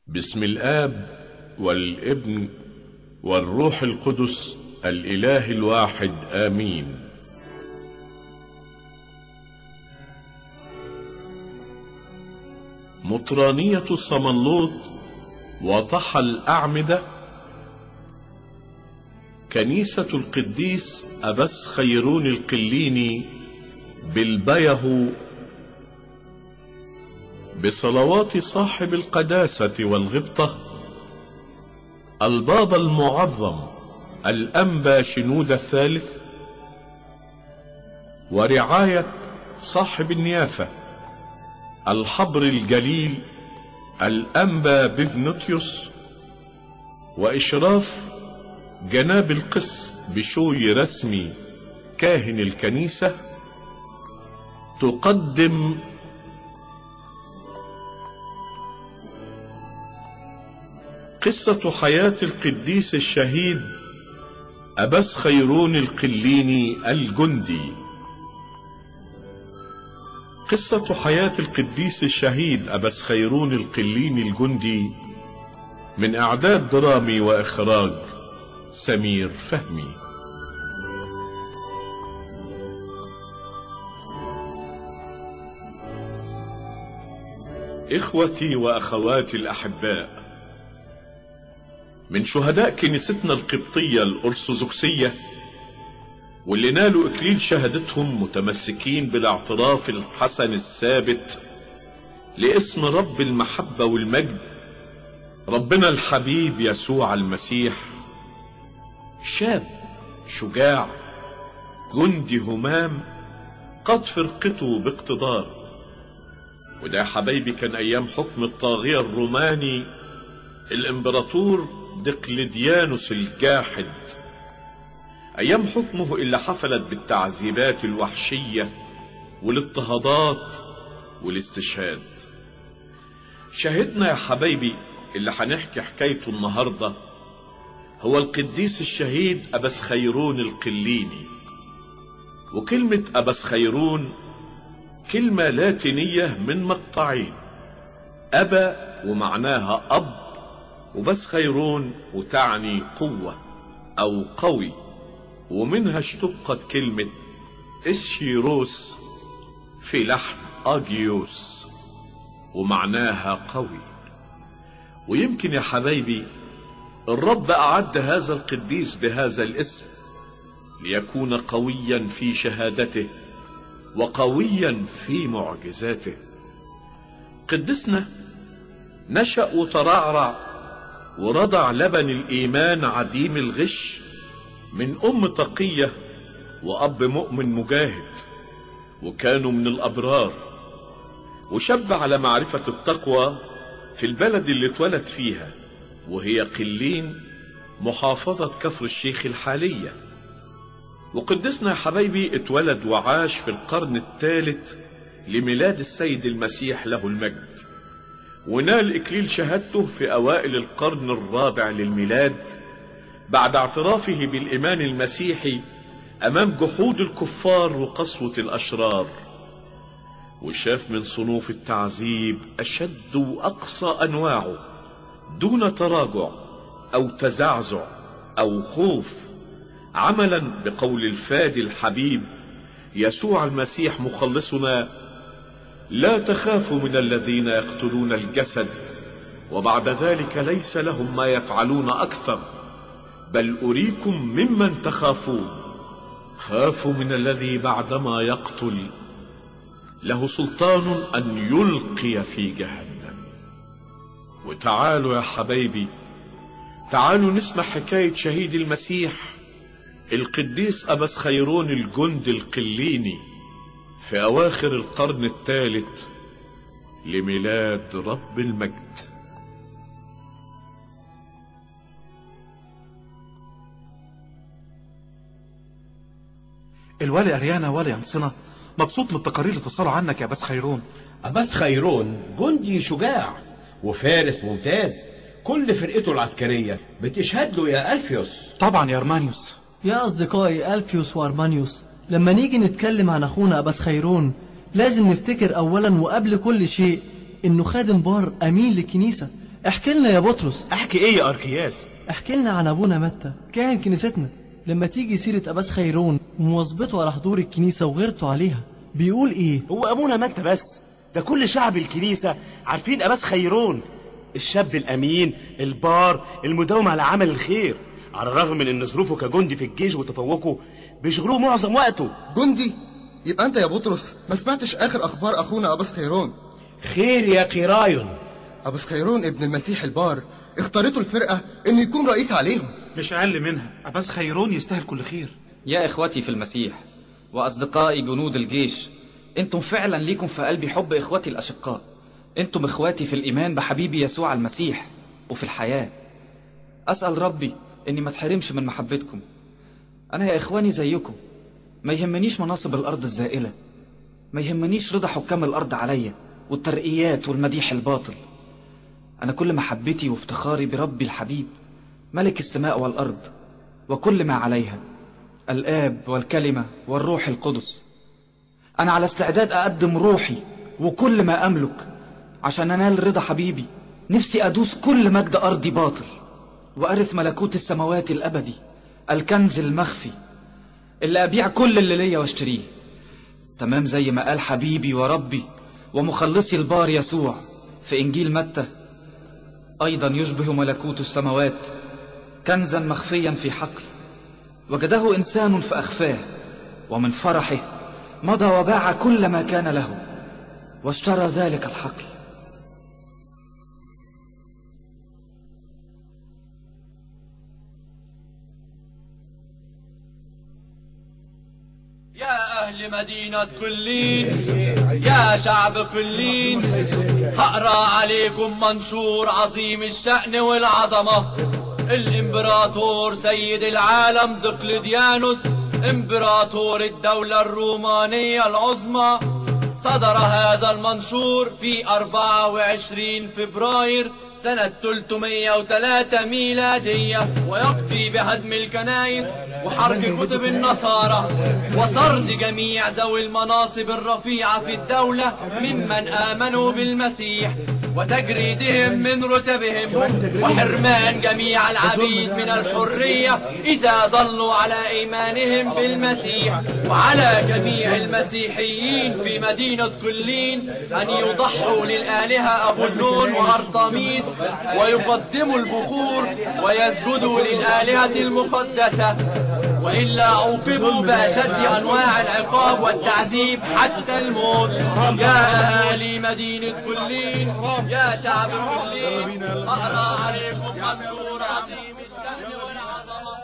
بسم الآب والابن والروح القدس الإله الواحد آمين مطرانية صمنلوط وطح الأعمدة كنيسة القديس أبس خيرون القليني بالبيه بصلوات صاحب القداسة والغبطة البابا المعظم الأنبا شنود الثالث ورعاية صاحب النيافة الحبر الجليل الأنبا بذنوتيوس وإشراف جناب القس بشوي رسمي كاهن الكنيسة تقدم قصة حياة القديس الشهيد أبس خيرون القليني الجندي قصة حياة القديس الشهيد أبس خيرون القليني الجندي من إعداد درامي وإخراج سمير فهمي إخوتي وأخواتي الأحباء من شهداء كنيستنا القبطية الأرثوذكسية واللي نالوا إكليل شهادتهم متمسكين بالاعتراف الحسن الثابت لاسم رب المحبة والمجد ربنا الحبيب يسوع المسيح شاب شجاع جندي همام قد فرقته باقتدار وده يا حبايبي كان ايام حكم الطاغية الروماني الامبراطور دقلديانوس الجاحد ايام حكمه اللي حفلت بالتعذيبات الوحشية والاضطهادات والاستشهاد شاهدنا يا حبايبي اللي هنحكي حكايته النهاردة هو القديس الشهيد أبس خيرون القليني وكلمة أبس خيرون كلمة لاتينية من مقطعين أبا ومعناها أب وبس خيرون وتعني قوة أو قوي ومنها اشتقت كلمة إسشيروس في لحن أجيوس ومعناها قوي ويمكن يا حبايبي الرب أعد هذا القديس بهذا الاسم ليكون قويا في شهادته وقويا في معجزاته قدسنا نشأ وترعرع ورضع لبن الإيمان عديم الغش من أم تقية وأب مؤمن مجاهد وكانوا من الأبرار وشب على معرفة التقوى في البلد اللي اتولد فيها وهي قلين محافظة كفر الشيخ الحالية وقدسنا يا حبايبي اتولد وعاش في القرن الثالث لميلاد السيد المسيح له المجد ونال إكليل شهادته في أوائل القرن الرابع للميلاد بعد اعترافه بالإيمان المسيحي أمام جحود الكفار وقسوة الأشرار وشاف من صنوف التعذيب أشد وأقصى أنواعه دون تراجع أو تزعزع أو خوف عملا بقول الفادي الحبيب يسوع المسيح مخلصنا لا تخافوا من الذين يقتلون الجسد وبعد ذلك ليس لهم ما يفعلون أكثر بل أريكم ممن تخافون خافوا من الذي بعدما يقتل له سلطان أن يلقي في جهنم وتعالوا يا حبايبي تعالوا نسمع حكاية شهيد المسيح القديس أبس خيرون الجند القليني في أواخر القرن الثالث لميلاد رب المجد الوالي أريانا والي أنصنة مبسوط من التقارير اللي توصلوا عنك يا بس خيرون أباس خيرون جندي شجاع وفارس ممتاز كل فرقته العسكرية بتشهد له يا ألفيوس طبعا يا أرمانيوس يا أصدقائي ألفيوس وأرمانيوس لما نيجي نتكلم عن أخونا أباس خيرون لازم نفتكر أولا وقبل كل شيء إنه خادم بار أمين للكنيسة احكي لنا يا بطرس احكي ايه يا اركياس احكي لنا عن ابونا متى كاهن كنيستنا لما تيجي سيرة أباس خيرون ومواظبته على حضور الكنيسة وغيرته عليها بيقول إيه؟ هو ابونا متى بس ده كل شعب الكنيسة عارفين اباس خيرون الشاب الامين البار المداوم على عمل الخير على الرغم من ان ظروفه كجندي في الجيش وتفوقه بيشغلوه معظم وقته جندي يبقى انت يا بطرس ما سمعتش اخر اخبار اخونا اباس خيرون خير يا قرايون اباس خيرون ابن المسيح البار اختارته الفرقة انه يكون رئيس عليهم مش اقل منها اباس خيرون يستاهل كل خير يا إخوتي في المسيح وأصدقائي جنود الجيش أنتم فعلا ليكم في قلبي حب إخوتي الأشقاء أنتم إخواتي في الإيمان بحبيبي يسوع المسيح وفي الحياة أسأل ربي إني ما اتحرمش من محبتكم أنا يا إخواني زيكم ما يهمنيش مناصب الأرض الزائلة ما يهمنيش رضا حكام الأرض عليا والترقيات والمديح الباطل أنا كل محبتي وافتخاري بربي الحبيب ملك السماء والأرض وكل ما عليها الآب والكلمة والروح القدس أنا على استعداد أقدم روحي وكل ما أملك عشان أنال رضا حبيبي نفسي أدوس كل مجد أرضي باطل وأرث ملكوت السماوات الأبدي الكنز المخفي اللي أبيع كل اللي ليا واشتريه تمام زي ما قال حبيبي وربي ومخلصي البار يسوع في إنجيل متى أيضا يشبه ملكوت السماوات كنزا مخفيا في حقل وجده إنسان فأخفاه ومن فرحه مضى وباع كل ما كان له واشترى ذلك الحقل يا أهل مدينة كلين يا شعب كلين هقرا عليكم منشور عظيم الشأن والعظمة الإمبراطور سيد العالم دقلديانوس إمبراطور الدولة الرومانية العظمى صدر هذا المنشور في 24 فبراير سنة 303 ميلادية ويقضي بهدم الكنائس وحرق كتب النصارى وطرد جميع ذوي المناصب الرفيعة في الدولة ممن آمنوا بالمسيح وتجريدهم من رتبهم وحرمان جميع العبيد من الحرية إذا ظلوا على إيمانهم بالمسيح وعلى جميع المسيحيين في مدينة كلين أن يضحوا للآلهة أبولون وأرطميس ويقدموا البخور ويسجدوا للآلهة المقدسة وإلا عوقبوا بأشد أنواع العقاب والتعذيب حتى الموت يا أهالي مدينة كلين يا شعب كلين أقرأ عليكم منشور عظيم الشأن والعظمة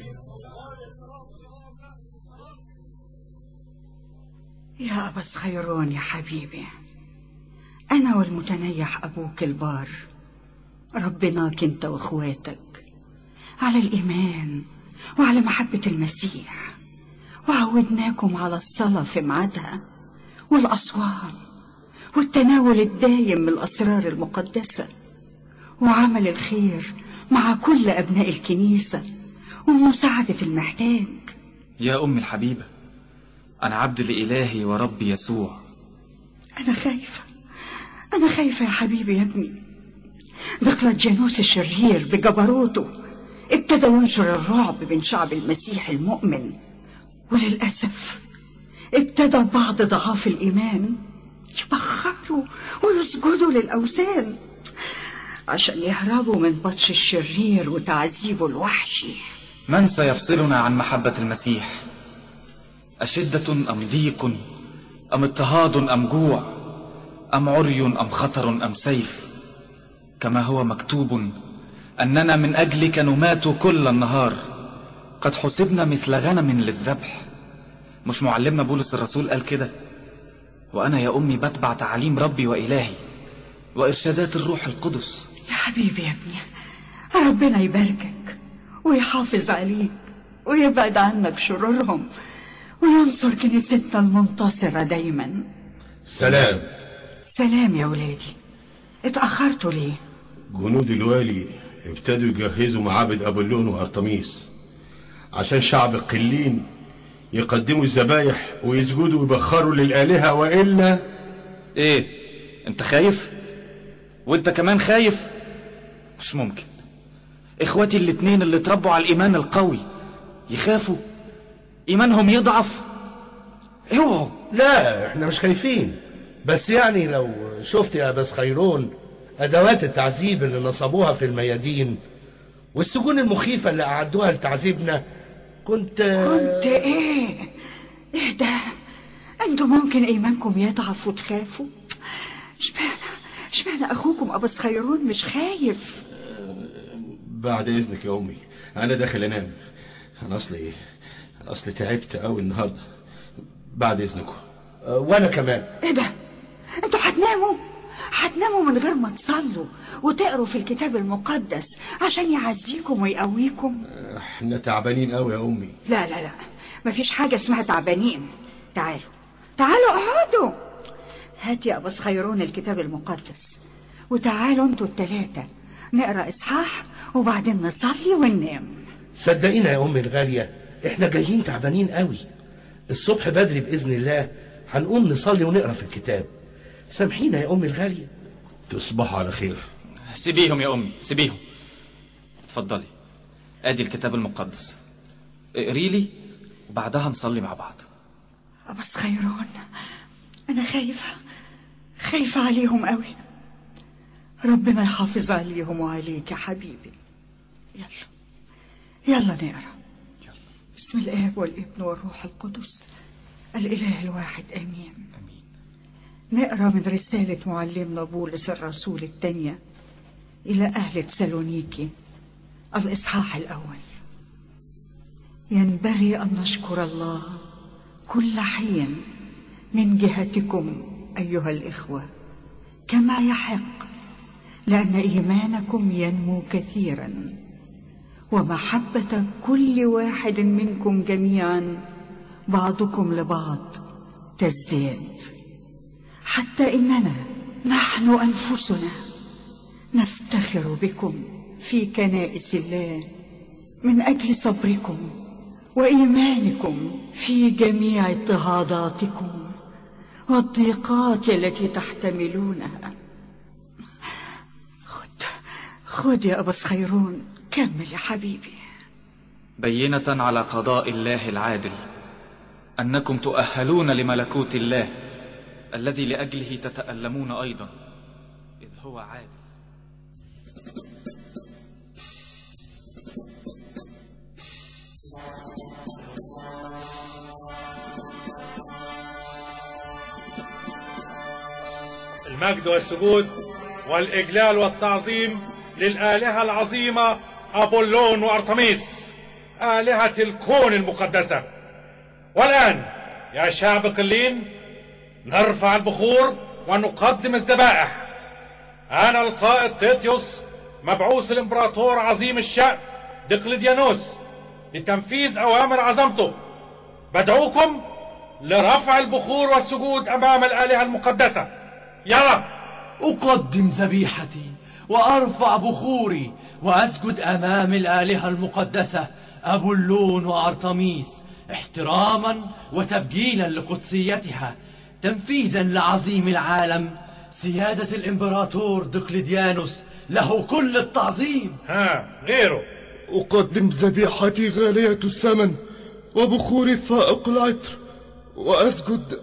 يا أبس خيرون يا حبيبي أنا والمتنيح أبوك البار ربناك أنت وأخواتك على الإيمان وعلى محبة المسيح وعودناكم على الصلاة في ميعادها والأصوام والتناول الدايم من الأسرار المقدسة وعمل الخير مع كل أبناء الكنيسة ومساعدة المحتاج يا أمي الحبيبة أنا عبد لإلهي وربي يسوع أنا خايفة أنا خايفة يا حبيبي يا ابني دقلديانوس الشرير بجبروته ابتدى ينشر الرعب بين شعب المسيح المؤمن وللأسف ابتدى بعض ضعاف الإيمان يبخروا ويسجدوا للأوثان عشان يهربوا من بطش الشرير وتعذيبه الوحشي من سيفصلنا عن محبة المسيح أشدة أم ضيق أم اضطهاد أم جوع أم عري أم خطر أم سيف كما هو مكتوب أننا من أجلك نمات كل النهار قد حسبنا مثل غنم للذبح مش معلمنا بولس الرسول قال كده وأنا يا أمي بتبع تعاليم ربي وإلهي وإرشادات الروح القدس يا حبيبي يا ابني ربنا يباركك ويحافظ عليك ويبعد عنك شرورهم وينصر كنيستنا المنتصرة دايما سلام سلام يا ولادي اتأخرتوا ليه جنود الوالي ابتدوا يجهزوا معابد أبولون وأرطميس عشان شعب قلين يقدموا الذبايح ويسجدوا ويبخروا للآلهة وإلا إيه أنت خايف وأنت كمان خايف مش ممكن اخواتي الاتنين اللي اتربوا على الايمان القوي يخافوا ايمانهم يضعف اوعوا لا احنا مش خايفين بس يعني لو شفت يا بس خيرون ادوات التعذيب اللي نصبوها في الميادين والسجون المخيفة اللي أعدوها لتعذيبنا كنت كنت ايه ايه ده انتوا ممكن ايمانكم يضعف وتخافوا اشمعنى اشمعنى اخوكم ابس خيرون مش خايف بعد اذنك يا امي انا داخل انام انا اصلي اصلي تعبت قوي النهارده بعد اذنكم وانا كمان ايه ده انتوا هتناموا هتناموا من غير ما تصلوا وتقروا في الكتاب المقدس عشان يعزيكم ويقويكم احنا تعبانين قوي يا امي لا لا لا مفيش حاجة اسمها تعبانين تعالوا تعالوا اقعدوا هات يا أبس خيرون الكتاب المقدس وتعالوا انتوا التلاتة نقرا إصحاح وبعدين نصلي وننام صدقينا يا أمي الغالية احنا جايين تعبانين قوي الصبح بدري بإذن الله هنقوم نصلي ونقرا في الكتاب سامحينا يا أمي الغالية تصبحوا على خير سيبيهم يا امي سيبيهم اتفضلي ادي الكتاب المقدس اقري لي وبعدها نصلي مع بعض أبس خيرون أنا خايفة خايفة عليهم قوي ربنا يحافظ عليهم وعليك يا حبيبي يلا يلا نقرا بسم الآب والابن والروح القدس الإله الواحد آمين نقرا من رسالة معلمنا بولس الرسول الثانية إلى أهل تسالونيكي الإصحاح الأول ينبغي أن نشكر الله كل حين من جهتكم أيها الإخوة كما يحق لأن إيمانكم ينمو كثيرا ومحبة كل واحد منكم جميعا بعضكم لبعض تزداد حتى إننا نحن أنفسنا نفتخر بكم في كنائس الله من أجل صبركم وإيمانكم في جميع اضطهاداتكم والضيقات التي تحتملونها خد خد يا أبس خيرون كمل يا حبيبي بينة على قضاء الله العادل أنكم تؤهلون لملكوت الله الذي لأجله تتألمون أيضا إذ هو عادل المجد والسجود والإجلال والتعظيم للآلهة العظيمة أبولون وأرتميس آلهة الكون المقدسة والآن يا شعب قلين نرفع البخور ونقدم الذبائح أنا القائد تيتيوس مبعوث الإمبراطور عظيم الشأن دقلديانوس لتنفيذ أوامر عظمته بدعوكم لرفع البخور والسجود أمام الآلهة المقدسة يلا أقدم ذبيحتي وأرفع بخوري وأسجد أمام الآلهة المقدسة أبولون وأرتميس احتراما وتبجيلا لقدسيتها تنفيذا لعظيم العالم سيادة الإمبراطور دقلديانوس له كل التعظيم ها غيره أقدم ذبيحتي غالية الثمن وبخوري فائق العطر وأسجد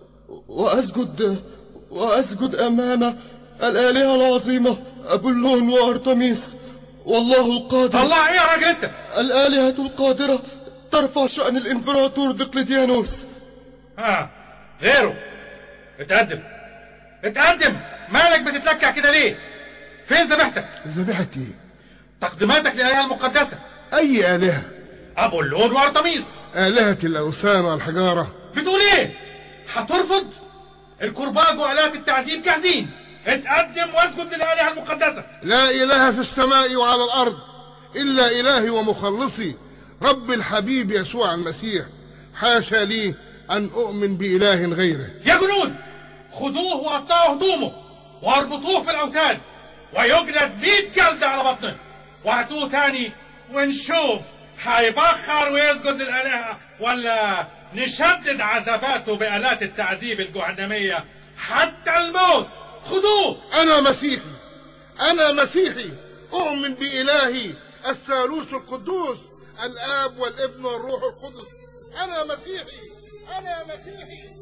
وأسجد وأسجد أمام الآلهة العظيمة أبولون وأرتميس والله القادر الله إيه يا راجل أنت الآلهة القادرة ترفع شأن الإمبراطور دقلديانوس ها غيره اتقدم اتقدم مالك بتتلكع كده ليه فين ذبيحتك ذبيحتي تقديماتك للآلهة المقدسة أي آلهة أبولون وأرتميس آلهة الأوثان والحجارة بتقول إيه هترفض الكرباج وآلهة التعذيب جاهزين اتقدم واسجد للآلهة المقدسة لا إله في السماء وعلى الأرض إلا إلهي ومخلصي رب الحبيب يسوع المسيح حاشا لي أن أؤمن بإله غيره يا جنود خذوه وقطعوا هدومه واربطوه في الأوتاد ويجلد مئة جلدة على بطنه وهاتوه تاني ونشوف هيبخر ويسجد للآلهة ولا نشدد عذاباته بآلات التعذيب الجهنمية حتى الموت خذوه أنا مسيحي أنا مسيحي أؤمن بإلهي الثالوث القدوس الآب والابن والروح القدس أنا مسيحي أنا مسيحي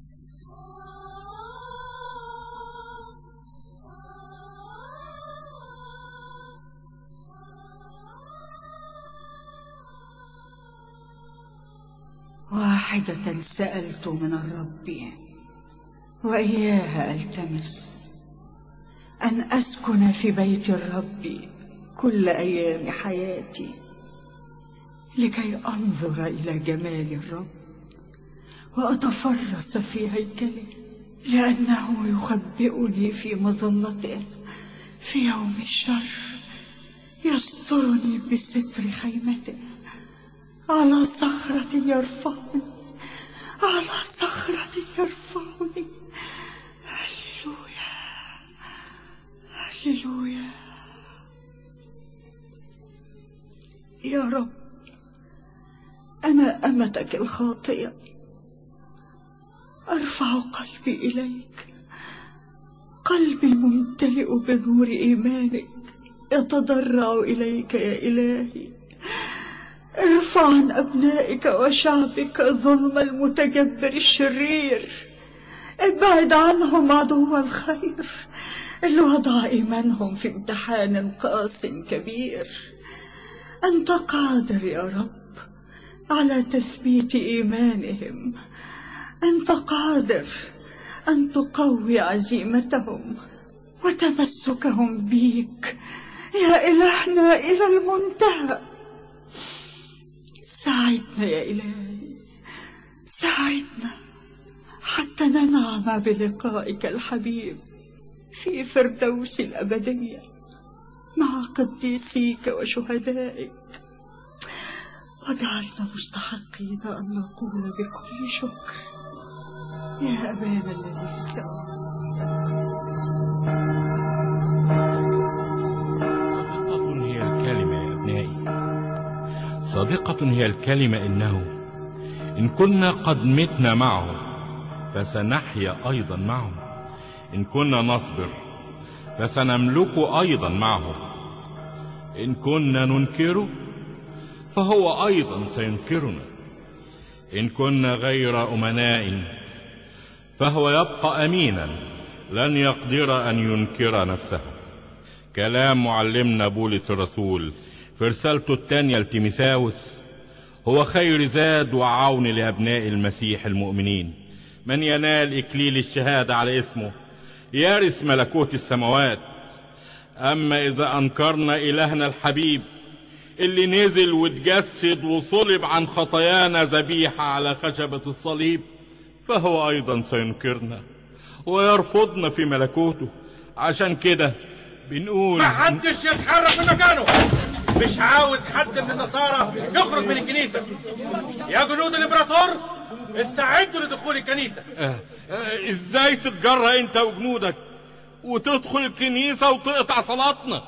واحدة سألت من الرب وإياها ألتمس أن أسكن في بيت الرب كل أيام حياتي لكي أنظر إلى جمال الرب وأتفرس في هيكله لأنه يخبئني في مظلته في يوم الشر يسترني بستر خيمته على صخرة يرفعني على صخرة يرفعني هللويا هللويا يا رب أنا أمتك الخاطئة أرفع قلبي إليك قلبي الممتلئ بنور إيمانك يتضرع إليك يا إلهي ارفع عن أبنائك وشعبك ظلم المتجبر الشرير ابعد عنهم عدو الخير اللي وضع إيمانهم في امتحان قاس كبير أنت قادر يا رب على تثبيت إيمانهم أنت قادر أن تقوي عزيمتهم وتمسكهم بيك يا إلهنا إلى المنتهى ساعدنا يا إلهي ساعدنا حتى ننعم بلقائك الحبيب في فردوس الأبدية مع قديسيك وشهدائك واجعلنا مستحقين أن نقول بكل شكر يا أبانا الذي في السماوات صادقة هي الكلمة يا أبنائي صادقة هي الكلمة إنه إن كنا قد متنا معه فسنحيا أيضا معه إن كنا نصبر فسنملك أيضا معه إن كنا ننكره فهو أيضا سينكرنا إن كنا غير أمناء فهو يبقى أمينا لن يقدر أن ينكر نفسه كلام معلمنا بولس الرسول في رسالته الثانية لتيمساوس هو خير زاد وعون لأبناء المسيح المؤمنين من ينال إكليل الشهادة على اسمه يرث ملكوت السماوات أما إذا أنكرنا إلهنا الحبيب اللي نزل واتجسد وصلب عن خطايانا ذبيحة على خشبة الصليب فهو أيضا سينكرنا ويرفضنا في ملكوته عشان كده بنقول ما حدش يتحرك من مكانه مش عاوز حد من النصارى يخرج من الكنيسة يا جنود الامبراطور استعدوا لدخول الكنيسة آه آه ازاي تتجرأ انت وجنودك وتدخل الكنيسة وتقطع صلاتنا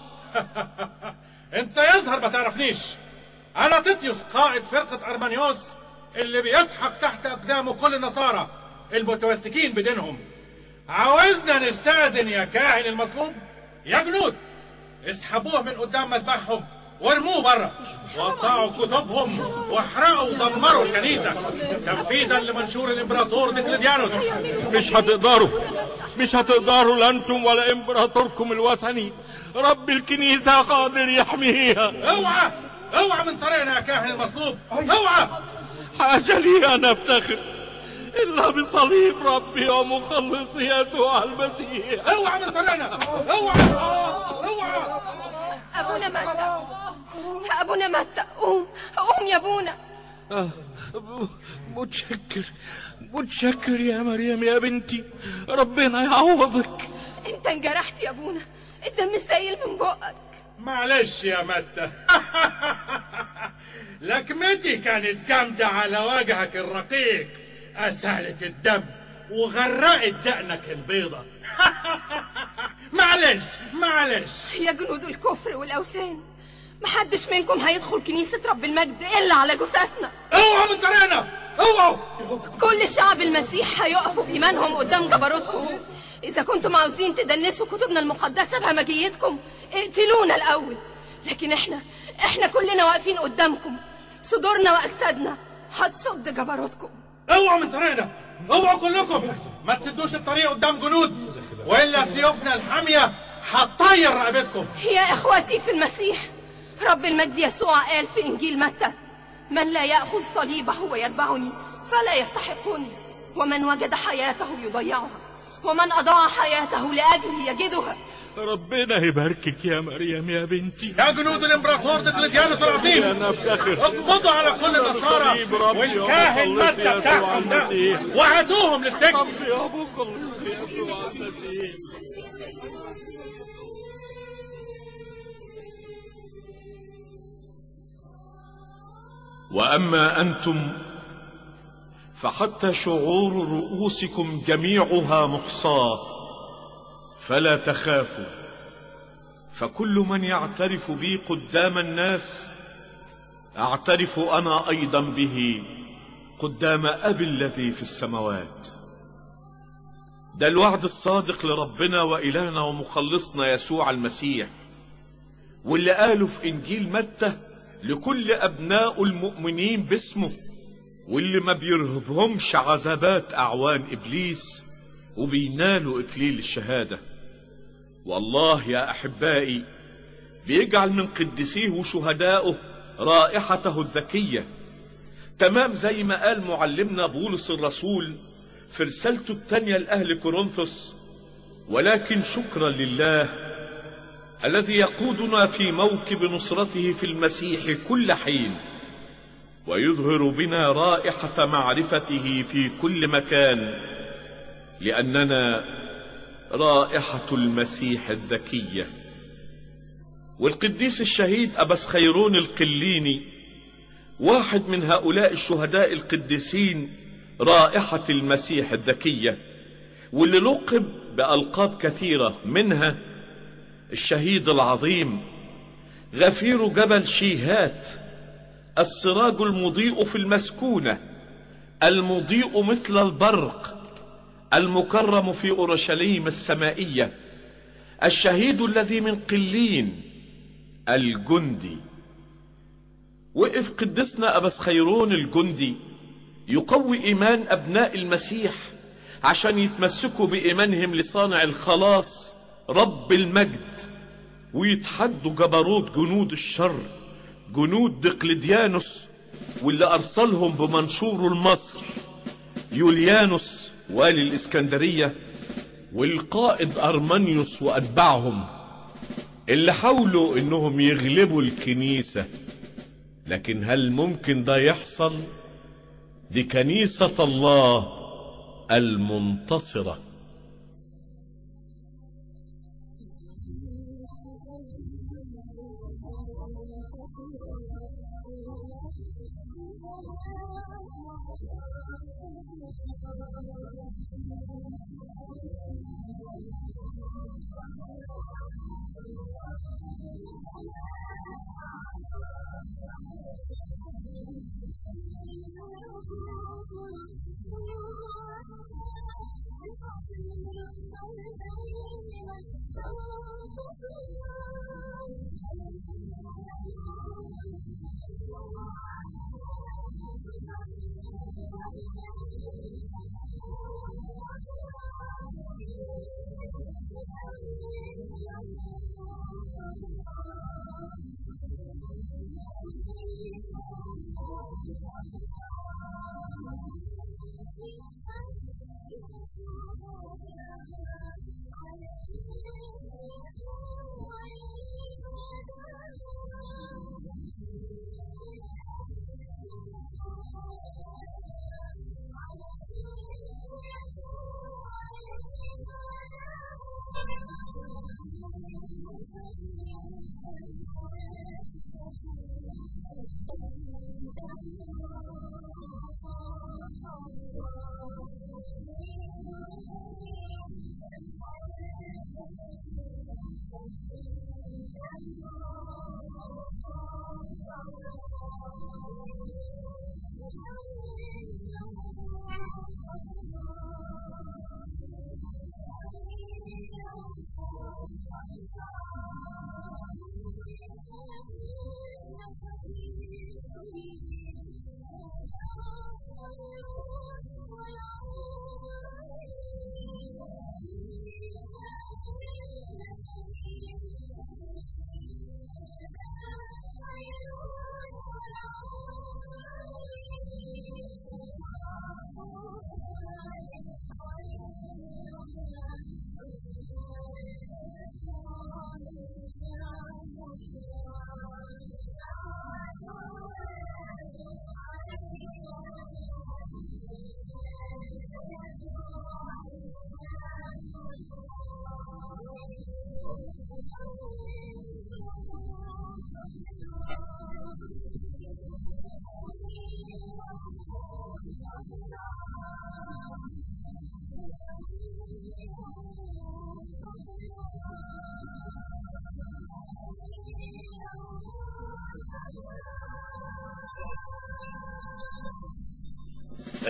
انت يظهر ما تعرفنيش انا تيتيوس قائد فرقة ارمانيوس اللي بيسحق تحت اقدامه كل النصارى المتمسكين بدينهم عاوزنا نستاذن يا كاهن المصلوب يا جنود اسحبوه من قدام مذبحهم وارموه بره وقطعوا كتبهم واحرقوا ودمروا الكنيسه تنفيذا لمنشور الامبراطور ديكليديانوس مش هتقدروا مش هتقدروا لا انتم ولا امبراطوركم الوثني رب الكنيسه قادر يحميها اوعى اوعى من طريقنا يا كاهن المصلوب اوعى حاجه لي ان افتخر الا بصليب ربي ومخلصي يسوع المسيح اوعى من طريقنا اوعى اوعى ابونا متى ابونا متى قوم قوم يا ابونا آه متشكر متشكر يا مريم يا بنتي ربنا يعوضك انت انجرحت يا ابونا الدم سايل من بقك معلش يا متى لكمتي كانت جامدة على وجهك الرقيق أسالت الدم وغرقت دقنك البيضة معلش معلش يا جنود الكفر والأوثان محدش منكم هيدخل كنيسة رب المجد إلا على جثثنا اوعوا من طريقنا اوعوا كل شعب المسيح هيقفوا بإيمانهم قدام جبروتكم إذا كنتم عاوزين تدنسوا كتبنا المقدسة بهمجيتكم اقتلونا الأول لكن إحنا إحنا كلنا واقفين قدامكم صدورنا وأجسادنا هتصد جبروتكم اوعوا من طريقنا اوعوا كلكم ما تسدوش الطريق قدام جنود والا سيوفنا الحاميه هتطير رقبتكم يا إخوتي في المسيح رب المجد يسوع قال في إنجيل متى من لا يأخذ صليبه ويتبعني فلا يستحقني ومن وجد حياته يضيعها ومن أضاع حياته لأجلي يجدها ربنا يباركك يا مريم يا بنتي يا جنود الامبراطور دقلديانوس العظيم أنا أفتخر اقبضوا على كل النصارى صليب ربي والكاهن ومخلص متى يسوع بتاعهم ده المسيح. وهاتوهم للسجن ربي يا مخلص يسوع المسيح واما انتم فحتى شعور رؤوسكم جميعها محصاه فلا تخافوا فكل من يعترف بي قدام الناس اعترف انا ايضا به قدام ابي الذي في السماوات ده الوعد الصادق لربنا والهنا ومخلصنا يسوع المسيح واللي قاله في انجيل متى لكل ابناء المؤمنين باسمه واللي ما بيرهبهمش عذابات اعوان ابليس وبينالوا اكليل الشهاده والله يا احبائي بيجعل من قديسيه وشهدائه رائحته الذكيه تمام زي ما قال معلمنا بولس الرسول في رسالته الثانيه لاهل كورنثوس ولكن شكرا لله الذي يقودنا في موكب نصرته في المسيح كل حين ويظهر بنا رائحة معرفته في كل مكان لأننا رائحة المسيح الذكية والقديس الشهيد أبس خيرون القليني واحد من هؤلاء الشهداء القديسين رائحة المسيح الذكية واللي لقب بألقاب كثيرة منها الشهيد العظيم غفير جبل شيهات السراج المضيء في المسكونة المضيء مثل البرق المكرم في أورشليم السمائية الشهيد الذي من قلين الجندي وقف قدسنا أبس خيرون الجندي يقوي إيمان أبناء المسيح عشان يتمسكوا بإيمانهم لصانع الخلاص رب المجد ويتحدوا جبروت جنود الشر جنود دقلديانوس واللي أرسلهم بمنشوره لمصر يوليانوس والي الإسكندرية والقائد أرمانيوس وأتباعهم اللي حاولوا إنهم يغلبوا الكنيسة لكن هل ممكن ده يحصل؟ دي كنيسة الله المنتصره Thank you.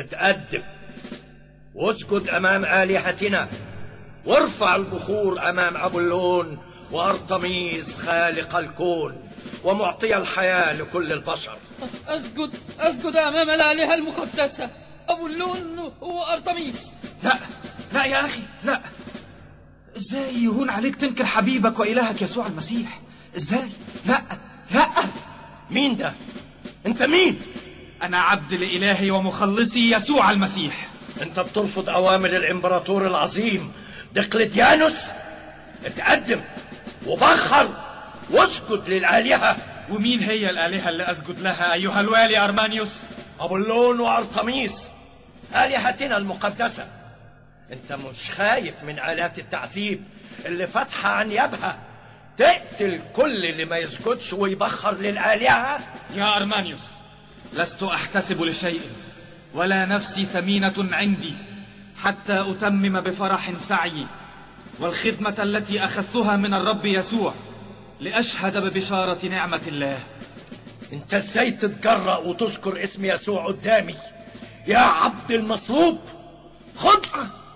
اتقدم واسجد أمام آلهتنا وارفع البخور أمام أبولون وأرطميس خالق الكون ومعطي الحياة لكل البشر أسجد أسجد أمام الآلهة المقدسة أبولون وأرطميس لا لا يا أخي لا ازاي يهون عليك تنكر حبيبك وإلهك يسوع المسيح ازاي لا لا مين ده انت مين انا عبد لإلهي ومخلصي يسوع المسيح انت بترفض اوامر الامبراطور العظيم دقلتيانوس اتقدم وبخر واسجد للآلهة ومين هي الآلهة اللي أسجد لها أيها الوالي أرمانيوس أبولون وأرطميس آلهتنا المقدسة انت مش خايف من آلات التعذيب اللي فاتحة عن يبها تقتل كل اللي ما يسجدش ويبخر للآلهة يا أرمانيوس لست أحتسب لشيء ولا نفسي ثمينة عندي حتى أتمم بفرح سعيي والخدمة التي أخذتها من الرب يسوع لأشهد ببشارة نعمة الله انت ازاي تتجرأ وتذكر اسم يسوع قدامي يا عبد المصلوب خد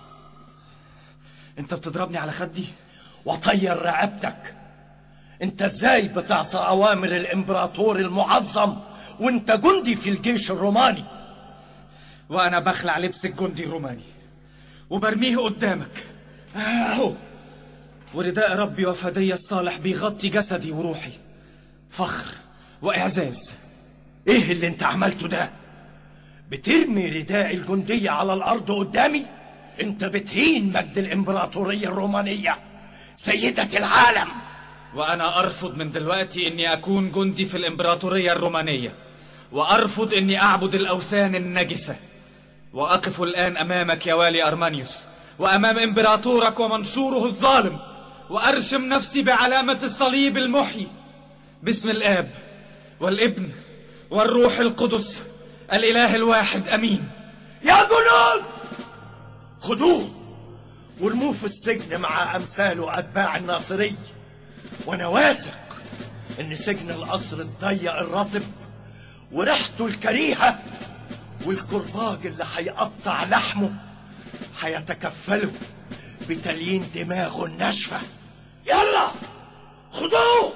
انت بتضربني على خدي وطير رقبتك انت ازاي بتعصى اوامر الامبراطور المعظم وانت جندي في الجيش الروماني وانا بخلع لبس الجندي الروماني وبرميه قدامك اهو ورداء ربي وفدي الصالح بيغطي جسدي وروحي فخر واعزاز ايه اللي انت عملته ده بترمي رداء الجندية على الارض قدامي انت بتهين مجد الامبراطورية الرومانية سيدة العالم وانا ارفض من دلوقتي اني اكون جندي في الامبراطورية الرومانية وارفض اني اعبد الاوثان النجسة واقف الان امامك يا والي ارمانيوس وامام امبراطورك ومنشوره الظالم وارشم نفسي بعلامة الصليب المحيي باسم الاب والابن والروح القدس الاله الواحد امين يا جنود خدوه وارموه في السجن مع امثاله اتباع الناصري وانا واثق ان سجن القصر الضيق الرطب وريحته الكريهه والكرباج اللي هيقطع لحمه هيتكفلوا بتليين دماغه الناشفه يلا خدوه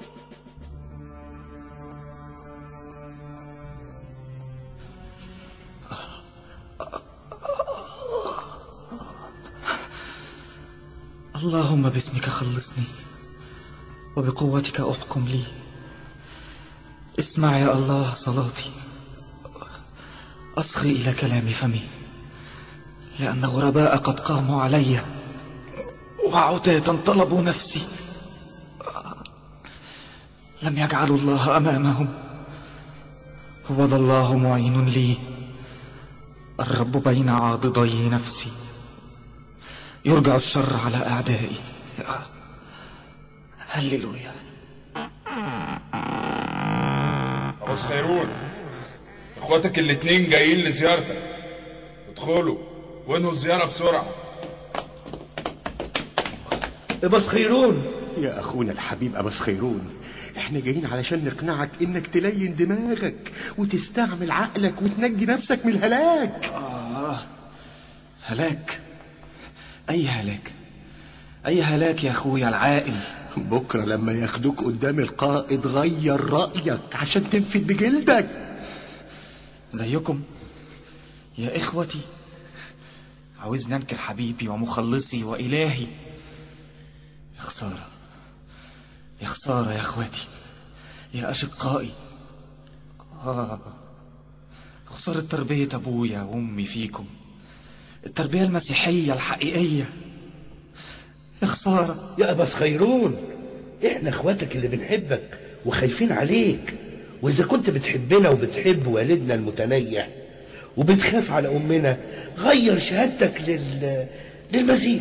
اللهم باسمك خلصني وبقوتك احكم لي اسمع يا الله صلاتي اصغي الى كلام فمي لان غرباء قد قاموا علي وعتاة طلبوا نفسي لم يجعلوا الله امامهم هو ذا الله معين لي الرب بين عاضدي نفسي يرجع الشر على أعدائي هللويا أباس خيرون اخواتك الاتنين جايين لزيارتك ادخلوا وانهوا الزيارة بسرعة أباس خيرون يا أخونا الحبيب أباس خيرون احنا جايين علشان نقنعك انك تلين دماغك وتستعمل عقلك وتنجي نفسك من الهلاك آه هلاك أي هلاك أي هلاك يا أخويا العائل بكرة لما ياخدوك قدام القائد غير رأيك عشان تنفد بجلدك زيكم يا إخوتي عاوزني أنكر حبيبي ومخلصي وإلهي يا خسارة يا خسارة يا إخواتي يا أشقائي آه خسارة تربية أبويا وأمي فيكم التربية المسيحية الحقيقية يا خسارة يا أباس خيرون احنا اخواتك اللي بنحبك وخايفين عليك واذا كنت بتحبنا وبتحب والدنا المتنيح وبتخاف على امنا غير شهادتك لل... للمسيح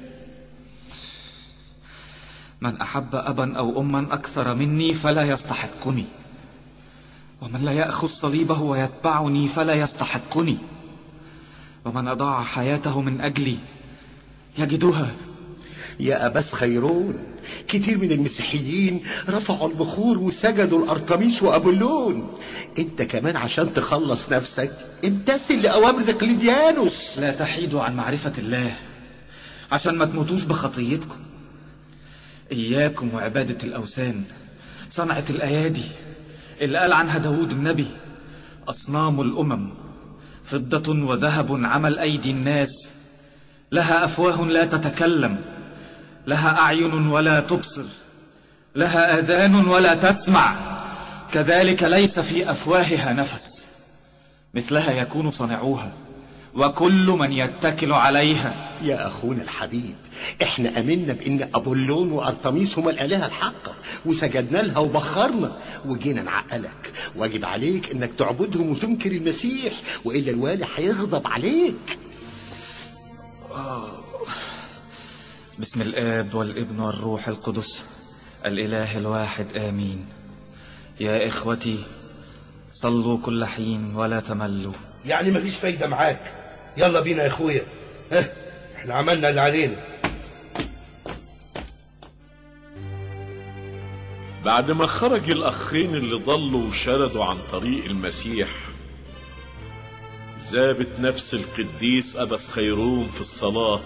من احب ابا او اما اكثر مني فلا يستحقني ومن لا ياخذ صليبه ويتبعني فلا يستحقني ومن اضاع حياته من اجلي يجدها يا أباس خيرون كتير من المسيحيين رفعوا البخور وسجدوا الأرطميس وأبولون انت كمان عشان تخلص نفسك امتثل لأوامر دقلديانوس لا تحيدوا عن معرفة الله عشان ما تموتوش بخطيتكم إياكم وعبادة الأوثان صنعة الأيادي اللي قال عنها داود النبي أصنام الأمم فضة وذهب عمل أيدي الناس لها أفواه لا تتكلم لها أعين ولا تبصر لها آذان ولا تسمع كذلك ليس في أفواهها نفس مثلها يكون صانعوها وكل من يتكل عليها يا أخونا الحبيب احنا أمنا بأن أبولون وأرطميس هما الآلهة الحقة وسجدنا لها وبخرنا وجينا نعقلك واجب عليك انك تعبدهم وتنكر المسيح وإلا الوالي هيغضب عليك بسم الآب والابن والروح القدس الإله الواحد آمين يا إخوتي صلوا كل حين ولا تملوا يعني مفيش فايدة معاك يلا بينا يا اخويا ها احنا عملنا اللي علينا بعد ما خرج الأخين اللي ضلوا وشردوا عن طريق المسيح ذابت نفس القديس أبس خيرون في الصلاة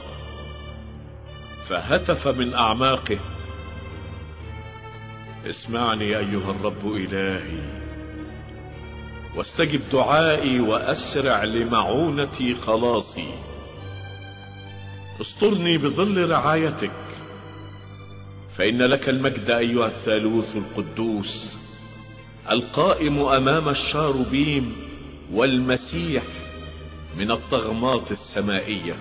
فهتف من أعماقه اسمعني أيها الرب إلهي واستجب دعائي وأسرع لمعونة خلاصي استرني بظل رعايتك فإن لك المجد أيها الثالوث القدوس القائم أمام الشاربيم والمسيح من الطغمات السمائية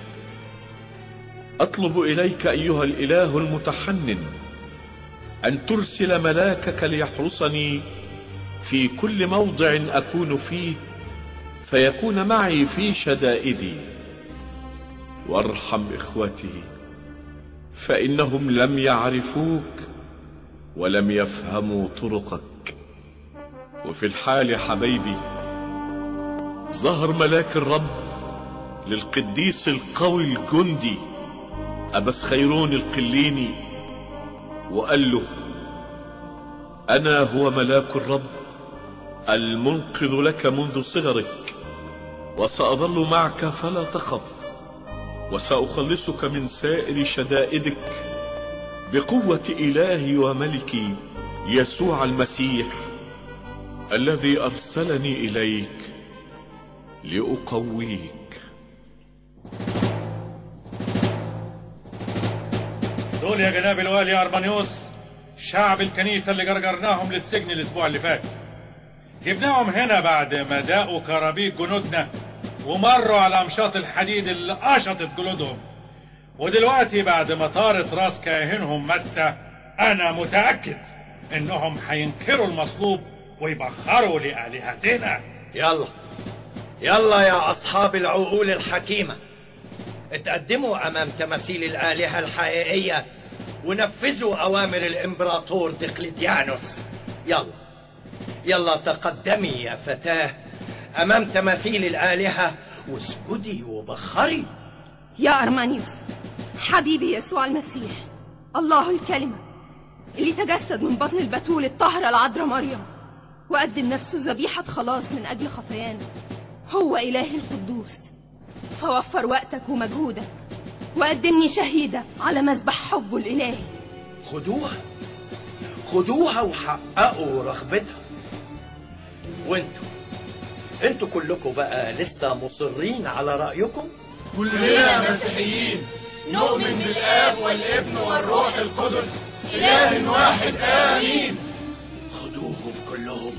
أطلب إليك أيها الإله المتحنن أن ترسل ملاكك ليحرسني في كل موضع أكون فيه فيكون معي في شدائدي وارحم إخوتي فإنهم لم يعرفوك ولم يفهموا طرقك وفي الحال حبيبي ظهر ملاك الرب للقديس القوي الجندي أبس خيرون القليني وقال له أنا هو ملاك الرب المنقذ لك منذ صغرك وسأظل معك فلا تخف وسأخلصك من سائر شدائدك بقوة إلهي وملكي يسوع المسيح الذي أرسلني إليك لأقويك دول يا جناب الوالي أرمانيوس شعب الكنيسة اللي جرجرناهم للسجن الأسبوع اللي فات جبناهم هنا بعد ما داقوا كرابيك جنودنا ومروا على أمشاط الحديد اللي قشطت جلودهم ودلوقتي بعد ما طارت راس كاهنهم متى أنا متأكد إنهم هينكروا المصلوب ويبخروا لآلهتنا يلا يلا يا أصحاب العقول الحكيمة اتقدموا أمام تماثيل الآلهة الحقيقية ونفذوا أوامر الإمبراطور دقلديانوس يلا يلا تقدمي يا فتاة أمام تماثيل الآلهة واسجدي وبخري يا أرمانيوس حبيبي يسوع المسيح الله الكلمة اللي تجسد من بطن البتول الطاهرة العذراء مريم وقدم نفسه ذبيحة خلاص من أجل خطايانا هو إله القدوس فوفر وقتك ومجهودك وقدمني شهيدة على مذبح حبه الإلهي خدوها خدوها وحققوا رغبتها وانتوا انتوا كلكم بقى لسه مصرين على رأيكم كلنا مسيحيين نؤمن بالآب والابن والروح القدس إله واحد آمين خدوهم كلهم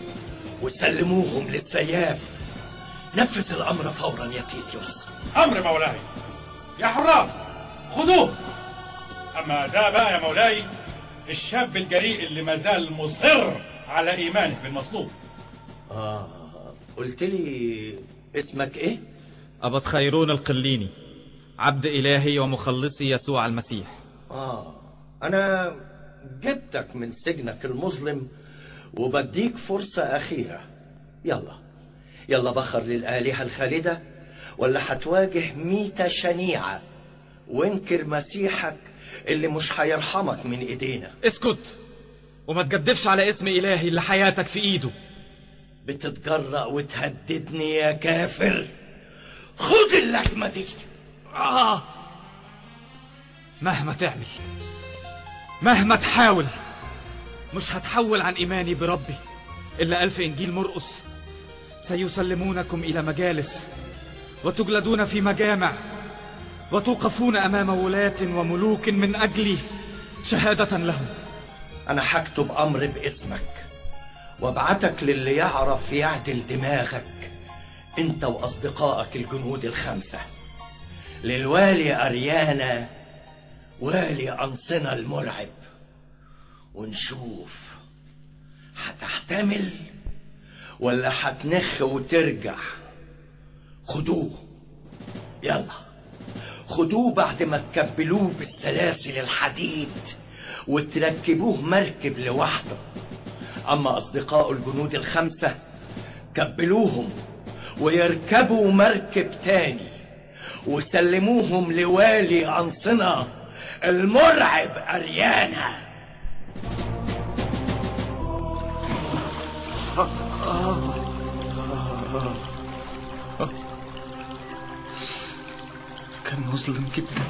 وسلموهم للسياف نفذ الأمر فورا يا تيتيوس أمر مولاي يا حراس خذوه أما ده بقى يا مولاي الشاب الجريء اللي ما زال مصر على إيمانه بالمصلوب آه قلت لي اسمك إيه؟ أبس خيرون القليني عبد إلهي ومخلصي يسوع المسيح آه أنا جبتك من سجنك المظلم وبديك فرصة أخيرة يلا يلا بخر للآلهة الخالدة ولا هتواجه ميتة شنيعة وانكر مسيحك اللي مش هيرحمك من ايدينا اسكت وما تجدفش على اسم إلهي اللي حياتك في إيده بتتجرأ وتهددني يا كافر خد اللحمة دي آه مهما تعمل مهما تحاول مش هتحول عن إيماني بربي إلا قال في إنجيل مرقس سيسلمونكم إلى مجالس وتجلدون في مجامع وتوقفون أمام ولاة وملوك من أجلي شهادة لهم انا هكتب امر باسمك وابعتك للي يعرف يعدل دماغك انت واصدقائك الجنود الخمسه للوالي اريانا والي انصنة المرعب ونشوف هتحتمل ولا هتنخ وترجع خدوه يلا خدوه بعد ما تكبلوه بالسلاسل الحديد وتركبوه مركب لوحده أما أصدقاء الجنود الخمسة كبلوهم ويركبوا مركب تاني وسلموهم لوالي أنصنة المرعب أريانا كان مظلم جدا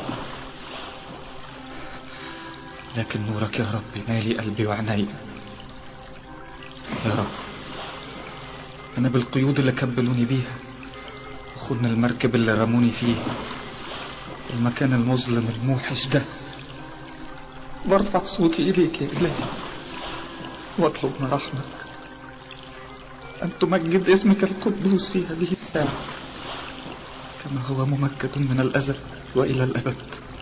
لكن نورك يا رب مالي قلبي وعيني يا رب أنا بالقيود اللي كبلوني بيها وخدنا المركب اللي رموني فيه المكان المظلم الموحش ده برفع صوتي إليك يا إلهي واطلب مراحمك أن تمجد اسمك القدوس في هذه الساعة كما هو ممجد من الأزل وإلى الأبد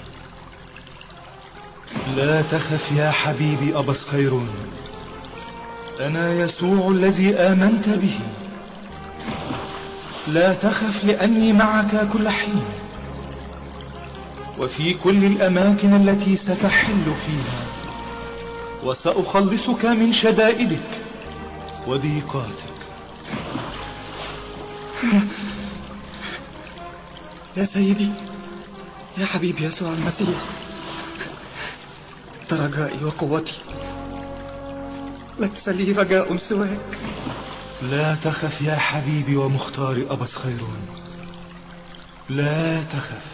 لا تخف يا حبيبي أبا خيرون أنا يسوع الذي آمنت به لا تخف لأني معك كل حين وفي كل الأماكن التي ستحل فيها وسأخلصك من شدائدك وضيقاتك يا سيدي يا حبيبي يسوع المسيح أنت رجائي وقوتي ليس لي رجاء سواك لا تخف يا حبيبي ومختار أبس خيرون لا تخف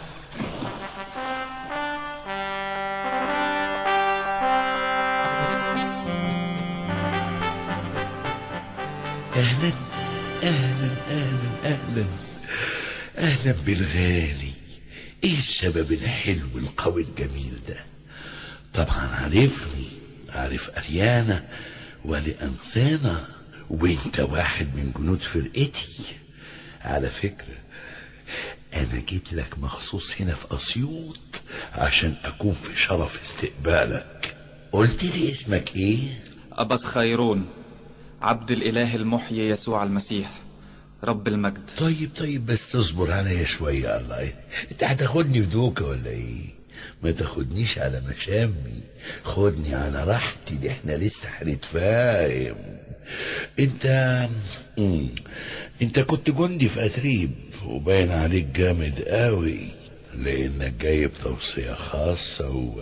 أهلا أهلا أهلا أهلا أهلا بالغالي إيه السبب الحلو القوي الجميل ده طبعا عارفني عارف أريانا ولأنسانا وانت واحد من جنود فرقتي على فكرة أنا جيت لك مخصوص هنا في أسيوط عشان أكون في شرف استقبالك قلت لي اسمك إيه؟ أبس خيرون عبد الإله المحيي يسوع المسيح رب المجد طيب طيب بس تصبر عليا شوية الله إيه؟ انت هتاخدني بدوكة ولا ايه ما تاخدنيش على مشامي خدني على راحتي دي احنا لسه هنتفاهم انت مم. انت كنت جندي في اتريب وباين عليك جامد قوي لانك جايب توصية خاصة و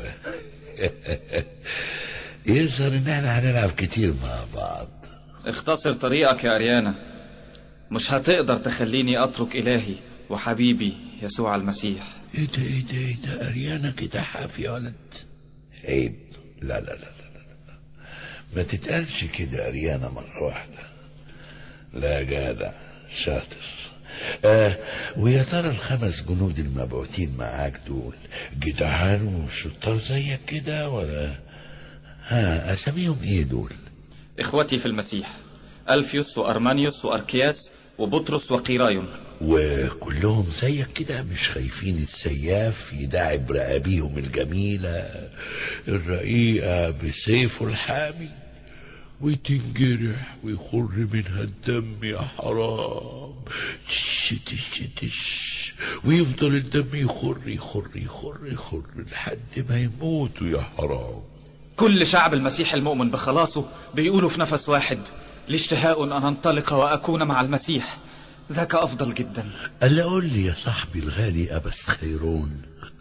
يظهر ان احنا هنلعب كتير مع بعض اختصر طريقك يا أريانا مش هتقدر تخليني أترك إلهي وحبيبي يسوع المسيح ايه ده ايه ده ايه ده اريانا كده حافي يا ولد عيب لا لا لا لا لا لا. ما تتقالش كده اريانا مرة واحدة لا جدع شاطر آه ويا ترى الخمس جنود المبعوثين معاك دول جدعان وشطار زيك كده ولا ها اساميهم ايه دول إخوتي في المسيح ألفيوس وأرمانيوس وأركياس وبطرس وقيرايون وكلهم زيك كده مش خايفين السياف يداعب رقابيهم الجميلة الرقيقة بسيفه الحامي وتنجرح ويخر منها الدم يا حرام تش تش تش ويفضل الدم يخر يخر يخر يخر لحد ما يموتوا يا حرام كل شعب المسيح المؤمن بخلاصه بيقولوا في نفس واحد لي اشتهاء أن أنطلق وأكون مع المسيح ذاك أفضل جدا ألا قول لي يا صاحبي الغالي أبس خيرون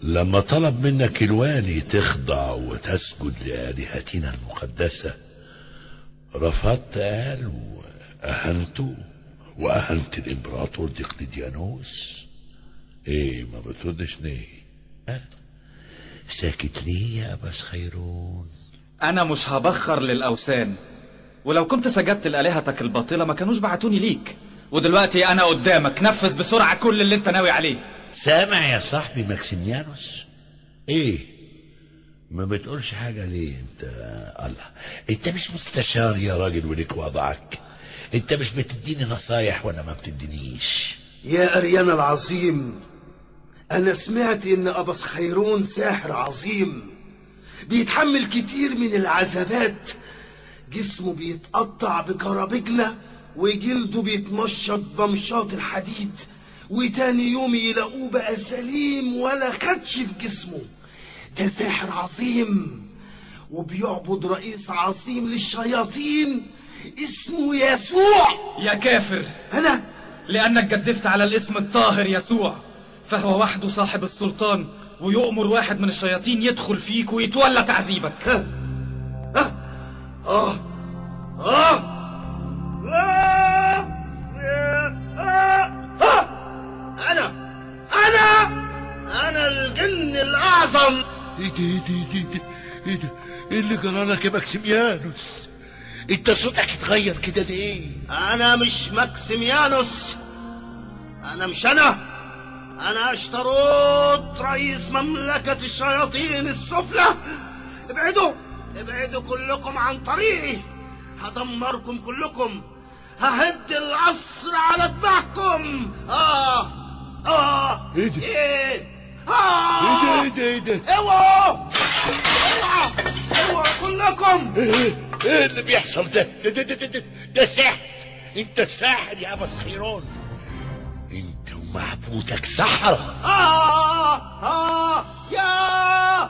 لما طلب منك الوالي تخضع وتسجد لآلهتنا المقدسة رفضت قال وأهنته وأهنت الإمبراطور دقلديانوس إيه ما بتردش ليه؟ ها؟ ساكت ليه يا أباس خيرون؟ أنا مش هبخر للأوثان ولو كنت سجدت لآلهتك الباطلة ما كانوش بعتوني ليك ودلوقتي أنا قدامك نفذ بسرعة كل اللي أنت ناوي عليه سامع يا صاحبي ماكسيميانوس ايه ما بتقولش حاجة ليه انت الله انت مش مستشار يا راجل وليك وضعك انت مش بتديني نصايح وانا ما بتدينيش يا أريان العظيم أنا سمعت إن أبس خيرون ساحر عظيم بيتحمل كتير من العذابات جسمه بيتقطع بكرابجنة وجلده بيتمشط بمشاط الحديد وتاني يوم يلاقوه بقى سليم ولا خدش في جسمه ده ساحر عظيم وبيعبد رئيس عظيم للشياطين اسمه يسوع يا كافر أنا لأنك جدفت على الاسم الطاهر يسوع فهو وحده صاحب السلطان ويؤمر واحد من الشياطين يدخل فيك ويتولى تعذيبك آه آه أنا أنا أنا الجن الأعظم ايه ده ايه ده ايه ده ايه ده ايه اللي جرالك يا ماكسيميانوس انت صوتك اتغير كده ليه أنا مش ماكسيميانوس أنا مش أنا أنا أشتروت رئيس مملكة الشياطين السفلى ابعدوا ابعدوا كلكم عن طريقي هدمركم كلكم ههد العصر على دماغكم آه آه ايه ده إيه آه ايه ده ايه ده ايه ده اوعوا اوعوا اوعوا كلكم ايه ايه اللي بيحصل ده ده ده ده, ده, ده سحر انت ساحر يا ابا خيرون انت ومعبودك سحرة آه آه يا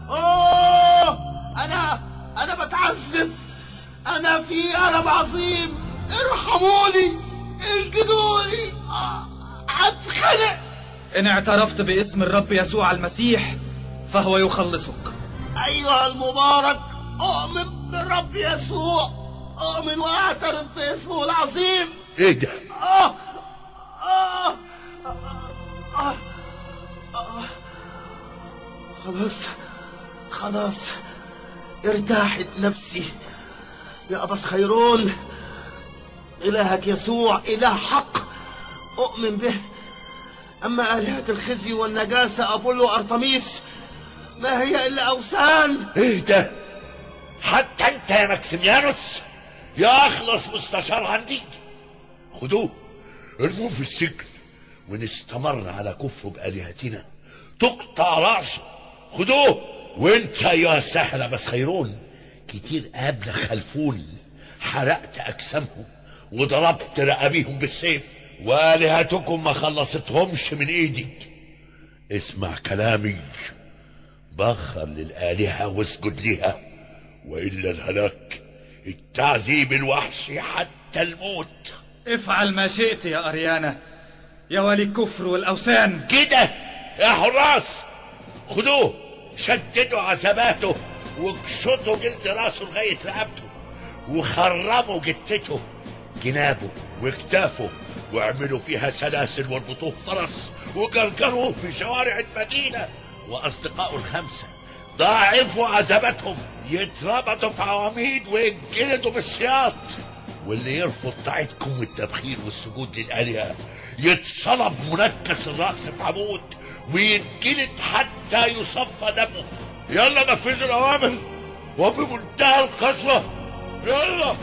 أوه أنا أنا بتعذب أنا في ألم عظيم ارحموني انجدوني آه، هتخنق إن اعترفت باسم الرب يسوع المسيح فهو يخلصك أيها المبارك أؤمن بالرب يسوع أؤمن وأعترف باسمه العظيم ايه ده آه آه آه آه خلاص خلاص ارتاحت نفسي يا أبس خيرون إلهك يسوع إله حق أؤمن به أما آلهة الخزي والنجاسة أبولو أرطميس ما هي إلا أوثان ايه ده حتى انت يا ماكسيميانوس يا اخلص مستشار عندي خدوه ارموه في السجن ونستمر على كفره بآلهتنا تقطع رأسه خدوه وانت ايها الساحر بس خيرون كتير قبل خلفوني حرقت اجسامهم وضربت رقابيهم بالسيف والهتكم ما خلصتهمش من ايدي اسمع كلامي بخر للآلهة واسجد لها وإلا الهلاك التعذيب الوحشي حتى الموت افعل ما شئت يا أريانا يا ولي الكفر والأوثان كده يا حراس خدوه شددوا عزباته واكشطوا جلد راسه لغاية رقبته وخرموا جتته جنابه وكتافه واعملوا فيها سلاسل واربطوه فرس وجرجروه في شوارع المدينة وأصدقائه الخمسة ضاعفوا عذاباتهم يتربطوا في عواميد وينجلدوا بالسياط واللي يرفض طاعتكم والتبخير والسجود للآلهة يتصلب منكس الرأس في عمود وينجلد حتى يصفى دمه يلا نفذوا الأوامر وبمنتهى القسوة يلا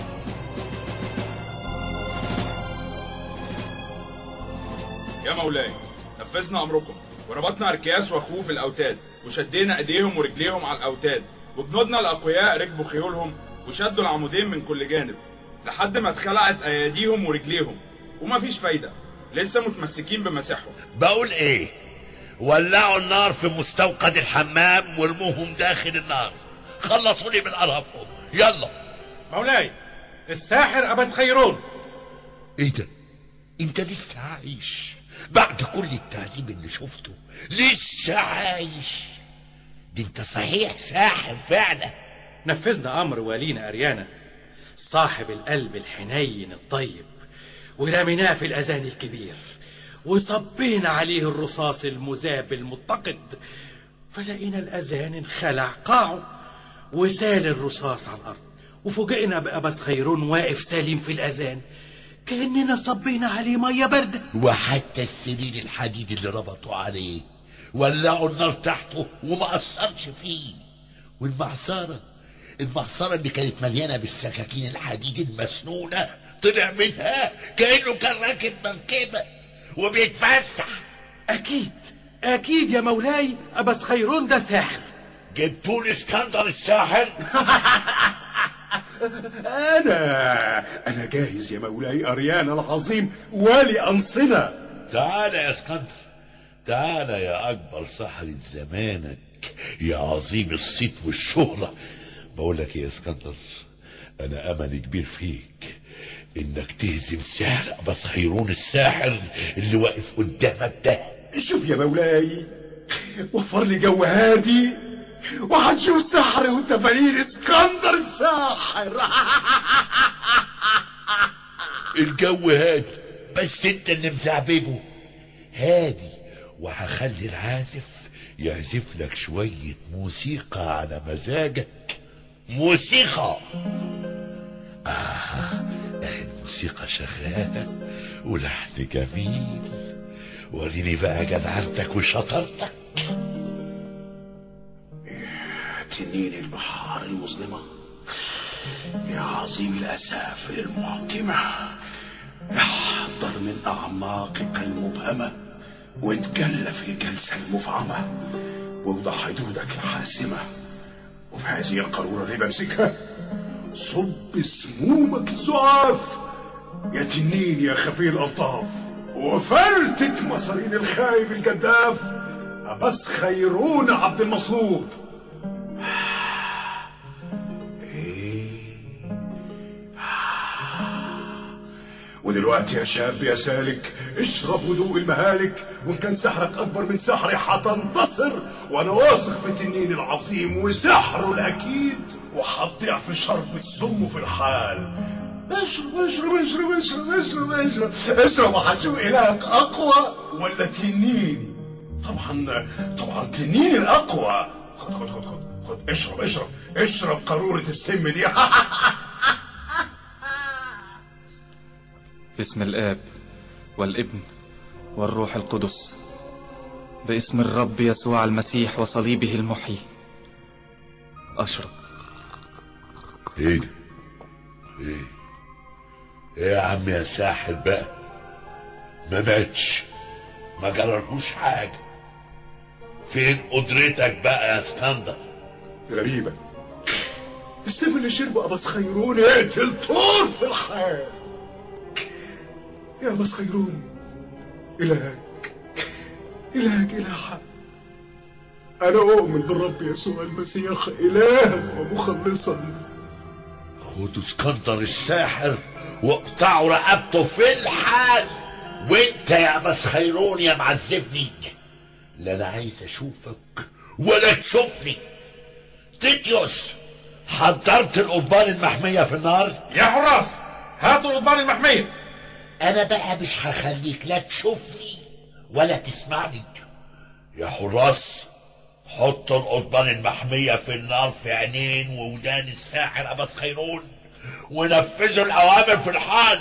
يا مولاي نفذنا امركم وربطنا اركياس واخوه في الاوتاد وشدينا ايديهم ورجليهم على الاوتاد وجنودنا الاقوياء ركبوا خيولهم وشدوا العمودين من كل جانب لحد ما اتخلعت اياديهم ورجليهم ومفيش فايده لسه متمسكين بمسيحهم بقول ايه ولعوا النار في مستوقد الحمام وارموهم داخل النار خلصوني من قرفهم يلا مولاي الساحر أبس خيرون ايه ده انت لسه عايش بعد كل التعذيب اللي شفته لسه عايش دي انت صحيح ساحر فعلا نفذنا امر والينا اريانا صاحب القلب الحنين الطيب ورميناه في الاذان الكبير وصبينا عليه الرصاص المذاب المتقد فلقينا الاذان انخلع قاعه وسال الرصاص على الارض وفوجئنا بأبس خيرون واقف سليم في الأذان كأننا صبينا عليه مية باردة وحتى السرير الحديد اللي ربطوا عليه ولعوا النار تحته وما أثرش فيه والمعصرة المعصرة اللي كانت مليانة بالسكاكين الحديد المسنونة طلع منها كأنه كان راكب مركبة وبيتفسح أكيد أكيد يا مولاي أبس خيرون ده ساحر جبتوا لي اسكندر الساحر أنا أنا جاهز يا مولاي أريانا العظيم والي أنصنا تعال يا اسكندر تعال يا أكبر سحرة زمانك يا عظيم الصيت والشهرة بقول لك يا اسكندر أنا أمل كبير فيك إنك تهزم سحر أبس خيرون الساحر اللي واقف قدامك ده شوف يا مولاي وفر لي جو هادي وهتشوف سحر وتفانين اسكندر الساحر الجو هادي بس انت اللي مزعببه هادي وهخلي العازف يعزف لك شوية موسيقى على مزاجك موسيقى آه الموسيقى شغالة ولحن جميل وريني بقى جدعنتك وشطارتك تنين البحار المظلمة يا عظيم الأسافل المعتمة احضر من أعماقك المبهمة واتجلى في الجلسة المفعمة ووضع حدودك الحاسمة وفي هذه القارورة اللي بمسكها صب سمومك الزعاف يا تنين يا خفي الألطاف وفرتك مصارين الخايب الجداف بس خيرون عبد المصلوب ودلوقتي يا شاب يا سالك اشرب هدوء المهالك وان كان سحرك اكبر من سحري هتنتصر وانا واثق في تنين العظيم وسحره الاكيد وهتضيع في شربة سمه في الحال اشرب اشرب اشرب اشرب اشرب اشرب اشرب وهتشوف الهك اقوى ولا تنيني طبعا طبعا تنين الاقوى خد خد خد خد خد اشرب اشرب اشرب قارورة السم دي باسم الآب والابن والروح القدس باسم الرب يسوع المسيح وصليبه المحيي أشرب ايه ده؟ ايه ايه يا عم يا ساحر بقى ما ماتش ما جرالهوش حاجة فين قدرتك بقى يا اسكندر غريبة السم اللي شربه أبس خيرون يقتل طور في الحال يا أبس خيرون إلهك إلهك إله حق أنا أؤمن بالرب يسوع المسيح إلها ومخلصا خدوا اسكندر الساحر واقطعوا رقبته في الحال وانت يا بس خيرون يا معذبني لا انا عايز اشوفك ولا تشوفني تيتيوس حضرت القضبان المحمية في النار يا حراس هاتوا القضبان المحمية انا بقى مش هخليك لا تشوفني ولا تسمعني يا حراس حطوا القضبان المحمية في النار في عينين وودان الساحر أبس خيرون ونفذوا الأوامر في الحال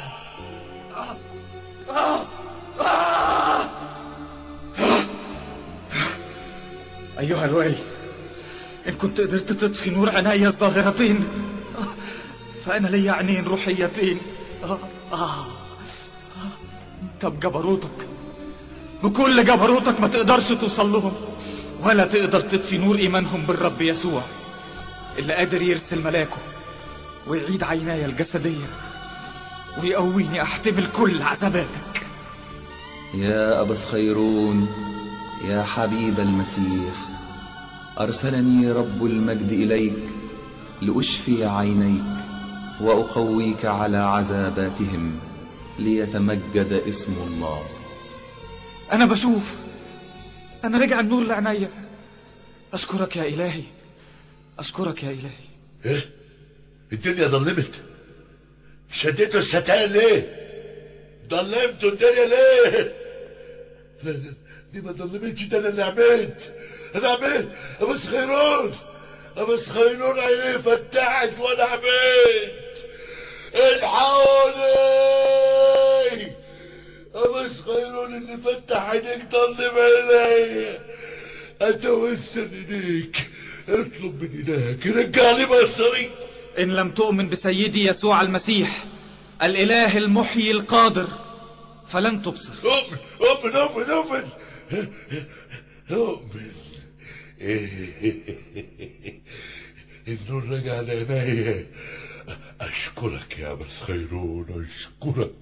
أيها الوالي إن كنت قدرت تطفي نور عيني الظاهرتين فأنا لي عينين روحيتين آه آه طب جبروتك بكل جبروتك ما تقدرش توصل لهم ولا تقدر تطفي نور إيمانهم بالرب يسوع اللي قادر يرسل ملاكه ويعيد عيناي الجسدية ويقويني أحتمل كل عذاباتك يا أبا خيرون يا حبيب المسيح أرسلني رب المجد إليك لأشفي عينيك وأقويك على عذاباتهم ليتمجد اسم الله أنا بشوف أنا رجع النور لعينيا أشكرك يا إلهي أشكرك يا إلهي ايه الدنيا ضلمت شديتوا الستائر ليه ضلمتوا الدنيا ليه لا لا دي ما ضلمتش ده انا اللي عملت انا عملت ابص خيرون ابص خيرون عينيه فتحت وانا عملت الحقوني ابص خيرون اللي فتح عينيك ضلم عينيا اتوسل اليك اطلب من الهك رجع لي بصري إن لم تؤمن بسيدي يسوع المسيح الإله المحيي القادر فلن تبصر أؤمن أؤمن أؤمن أؤمن أؤمن النور رجع لعينيا أشكرك يا بس خيرون أشكرك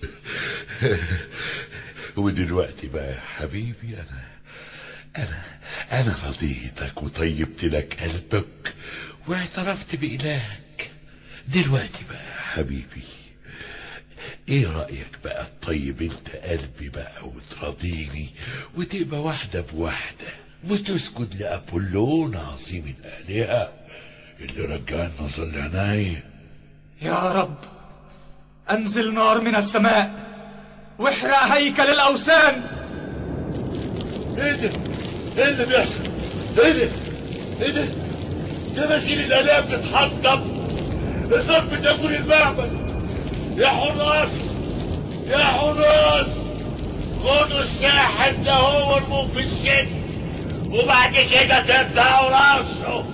ودلوقتي بقى يا حبيبي أنا أنا أنا رضيتك وطيبت لك قلبك واعترفت بإلهك دلوقتي بقى يا حبيبي ايه رأيك بقى تطيب انت قلبي بقى وترضيني وتبقى واحدة بواحدة وتسجد لأبولون عظيم الآلهة اللي رجعنا ظل عينيا يا رب أنزل نار من السماء واحرق هيكل الأوثان ايه ده؟ ايه اللي بيحصل؟ ايه ده؟ ايه ده؟ تماثيل الآلهة بتتحطم الضرب تاكل المعبد يا حراس يا حراس خدوا الساحر ده هو ارموه في السن وبعد كده تقطعوا راسه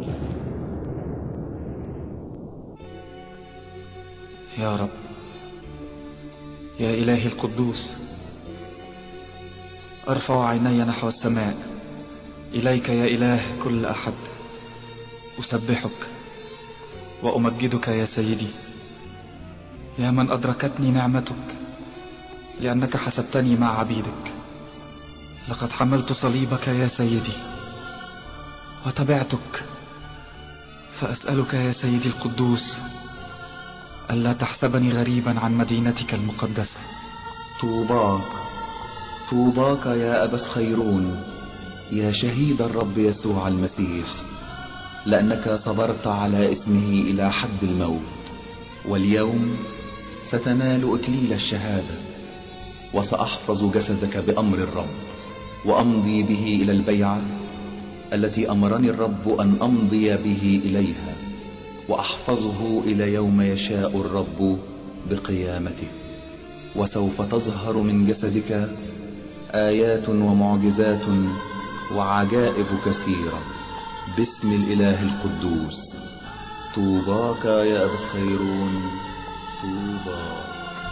يا رب يا إلهي القدوس أرفع عيني نحو السماء إليك يا إله كل أحد أسبحك وأمجدك يا سيدي يا من أدركتني نعمتك لأنك حسبتني مع عبيدك لقد حملت صليبك يا سيدي وتبعتك فأسألك يا سيدي القدوس ألا تحسبني غريبا عن مدينتك المقدسة طوباك طوباك يا أبس خيرون يا شهيد الرب يسوع المسيح لأنك صبرت على اسمه إلى حد الموت واليوم ستنال إكليل الشهادة وسأحفظ جسدك بأمر الرب وأمضي به إلى البيعة التي أمرني الرب أن أمضي به إليها وأحفظه إلى يوم يشاء الرب بقيامته وسوف تظهر من جسدك آيات ومعجزات وعجائب كثيرة باسم الإله القدوس طوباك يا أبس خيرون طوباك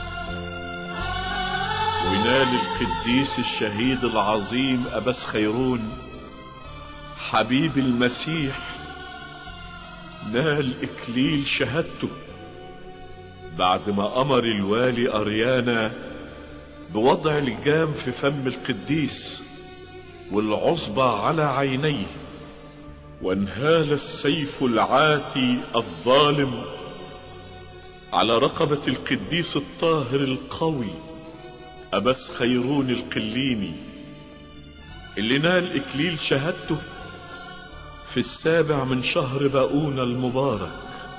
وينال القديس الشهيد العظيم أبس خيرون حبيب المسيح نال إكليل شهادته بعد ما أمر الوالي أريانا بوضع الجام في فم القديس والعصبة على عينيه وانهال السيف العاتي الظالم على رقبة القديس الطاهر القوي أبس خيرون القليني اللي نال إكليل شهادته في السابع من شهر باؤون المبارك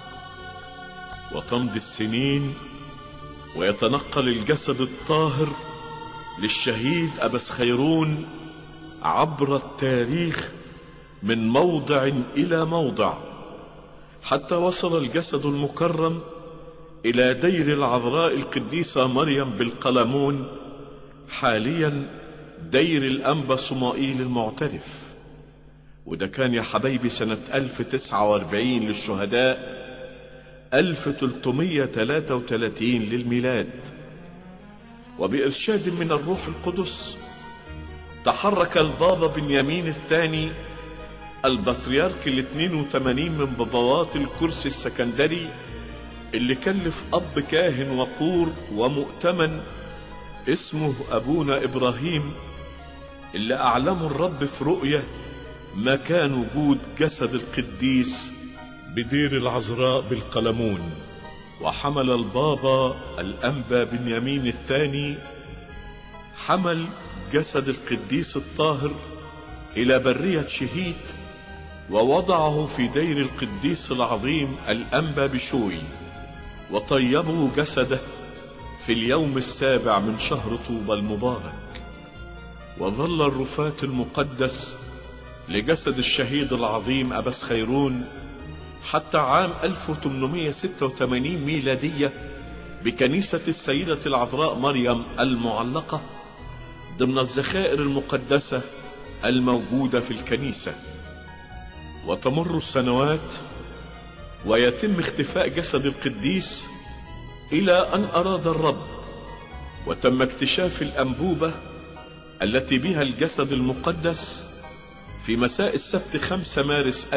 وتمضي السنين ويتنقل الجسد الطاهر للشهيد أبس خيرون عبر التاريخ من موضع إلى موضع حتى وصل الجسد المكرم إلى دير العذراء القديسة مريم بالقلمون حاليا دير الأنبا صمائيل المعترف وده كان يا حبايبي سنة 1049 للشهداء 1333 للميلاد وبإرشاد من الروح القدس تحرك البابا بنيامين الثاني البطريرك ال 82 من بابوات الكرسي السكندري اللي كلف أب كاهن وقور ومؤتمن اسمه أبونا إبراهيم اللي أعلمه الرب في رؤية مكان وجود جسد القديس بدير العذراء بالقلمون وحمل البابا الأنبا بنيامين الثاني حمل جسد القديس الطاهر إلى برية شهيت ووضعه في دير القديس العظيم الأنبا بشوي وطيبوا جسده في اليوم السابع من شهر طوبى المبارك وظل الرفاة المقدس لجسد الشهيد العظيم أبس خيرون حتى عام 1886 ميلادية بكنيسة السيدة العذراء مريم المعلقة ضمن الذخائر المقدسة الموجودة في الكنيسة وتمر السنوات ويتم اختفاء جسد القديس إلى أن أراد الرب وتم اكتشاف الأنبوبة التي بها الجسد المقدس في مساء السبت 5 مارس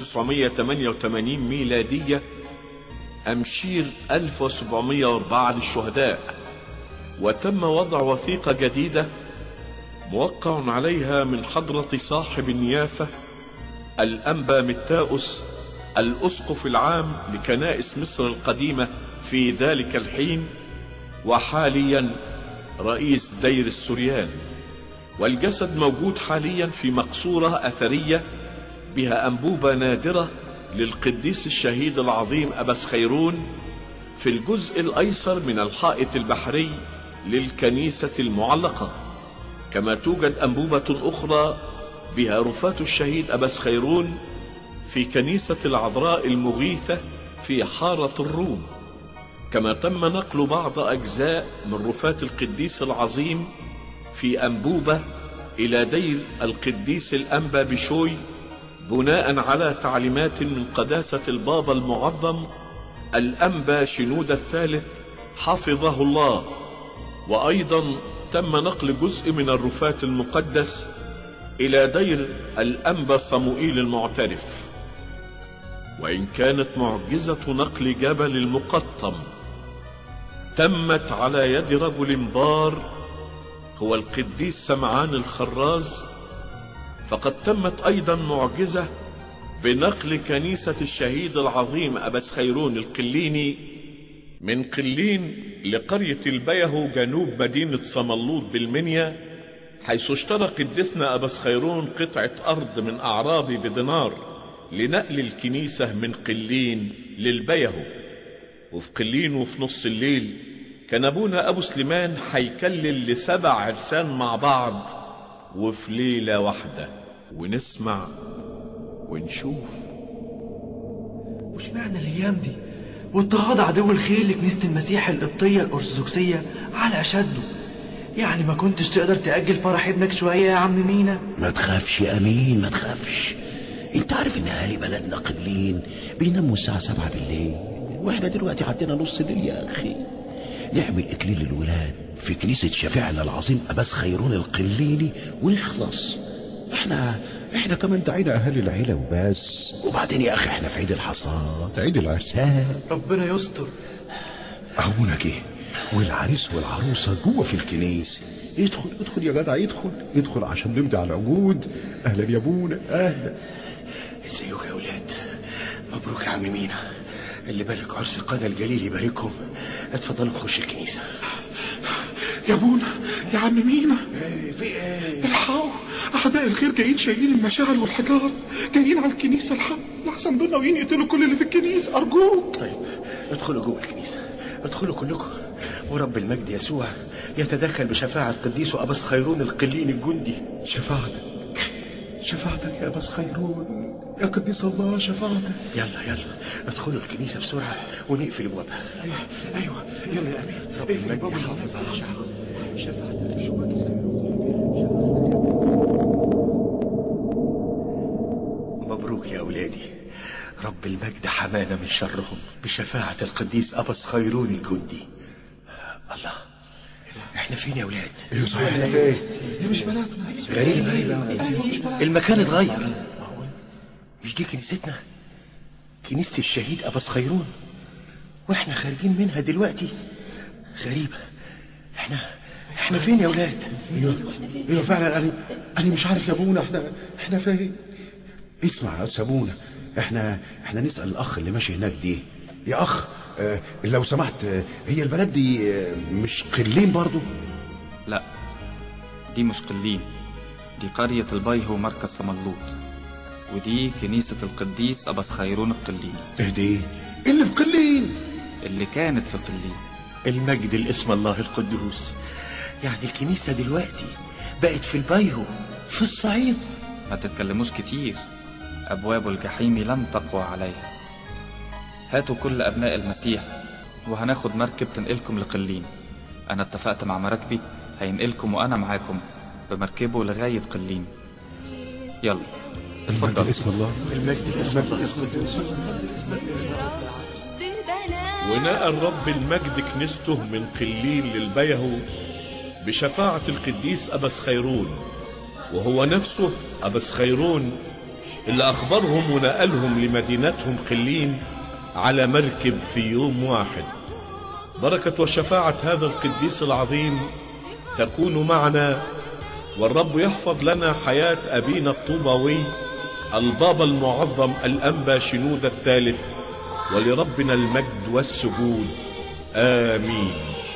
1988 ميلادية أمشير 1704 للشهداء وتم وضع وثيقة جديدة موقع عليها من حضرة صاحب النيافة الأنبا متاؤس الأسقف العام لكنائس مصر القديمة في ذلك الحين وحاليا رئيس دير السريان والجسد موجود حاليا في مقصورة أثرية بها أنبوبة نادرة للقديس الشهيد العظيم أبس خيرون في الجزء الأيسر من الحائط البحري للكنيسة المعلقة كما توجد أنبوبة أخرى بها رفاة الشهيد أبس خيرون في كنيسة العذراء المغيثة في حارة الروم كما تم نقل بعض أجزاء من رفاة القديس العظيم في أنبوبة إلى دير القديس الأنبا بشوي بناء على تعليمات من قداسة البابا المعظم الأنبا شنود الثالث حفظه الله وأيضا تم نقل جزء من الرفاة المقدس إلى دير الأنبا صموئيل المعترف وإن كانت معجزة نقل جبل المقطم تمت على يد رجل بار هو القديس سمعان الخراز فقد تمت أيضا معجزة بنقل كنيسة الشهيد العظيم أبس خيرون القليني من قلين لقرية البيه جنوب مدينة صملوط بالمنيا حيث اشترى قدسنا أبس خيرون قطعة أرض من أعرابي بدينار لنقل الكنيسة من قلين للبيه وفي قلين وفي نص الليل كان أبونا أبو سليمان هيكلل لسبع عرسان مع بعض وفي ليلة واحدة ونسمع ونشوف وش معنى الأيام دي واضطهاد عدو الخير لكنيسة المسيح القبطية الأرثوذكسية على أشده يعني ما كنتش تقدر تأجل فرح ابنك شوية يا عم مينا ما تخافش يا أمين ما تخافش انت عارف ان اهالي بلدنا قليلين بيناموا الساعة سبعة بالليل واحنا دلوقتي عندنا نص الليل يا اخي نعمل اكليل الولاد في كنيسة شفيعنا العظيم أباس خيرون القليني ونخلص احنا احنا كمان دعينا اهالي العيلة وبس وبعدين يا اخي احنا في عيد الحصاد عيد العرسان ربنا يستر أبونا جه والعريس والعروسة جوه في الكنيسة ادخل ادخل يا جدع ادخل ادخل عشان نمضي على العقود اهلا يا ابونا اهلا ازيكم يا ولاد مبروك يا عم مينا اللي بالك عرس القادة الجليل يباركهم اتفضلوا نخش الكنيسة يا ابونا يا عم مينا في ايه الحقوا اعداء الخير جايين شايلين المشاعل والحجار جايين على الكنيسه الحق لحسن دول ناويين يقتلوا كل اللي في الكنيسه ارجوك طيب ادخلوا جوه الكنيسة ادخلوا كلكم ورب المجد يسوع يتدخل بشفاعة قديسه أبس خيرون القلين الجندي شفاعتك شفاعتك يا أبس خيرون يا قديس الله شفاعتك يلا يلا ادخلوا الكنيسة بسرعة ونقفل ابوابها ايوه ايوه يلا يا امين رب المجد يحافظ على شعبه شفاعة مبروك يا أولادي رب المجد حمانا من شرهم بشفاعة القديس أبس خيرون الجندي الله احنا فين يا أولاد ايوه صحيح احنا فين دي مش بلدنا غريب ايوه مش بلدنا المكان اتغير مش دي كنيستنا كنيسة الشهيد أبس خيرون واحنا خارجين منها دلوقتي غريبة احنا احنا فين يا ولاد ايوه ايوه فعلا انا انا مش عارف يا ابونا احنا احنا فين اسمع يا سابونا احنا احنا نسال الاخ اللي ماشي هناك دي يا اخ اه لو سمحت اه هي البلد دي اه مش قلين برضو لا دي مش قلين دي قرية البيهو مركز سملوط ودي كنيسة القديس أبس خيرون القليني اهدي اللي في قلين اللي كانت في قلين المجد لاسم الله القدوس يعني الكنيسة دلوقتي بقت في البيهو في الصعيد ما تتكلموش كتير أبواب الجحيم لن تقوى عليها هاتوا كل أبناء المسيح وهناخد مركب تنقلكم لقلين أنا اتفقت مع مراكبي هينقلكم وأنا معاكم بمركبه لغاية قلين يلا اتفضل اسم الله المجد لاسم ونقل رب المجد كنيسته من قليل للبيهو بشفاعة القديس أبس خيرون وهو نفسه أبس خيرون اللي أخبرهم ونقلهم لمدينتهم قلين على مركب في يوم واحد بركة وشفاعة هذا القديس العظيم تكون معنا والرب يحفظ لنا حياة أبينا الطوباوي البابا المعظم الأنبا شنود الثالث ولربنا المجد والسجود آمين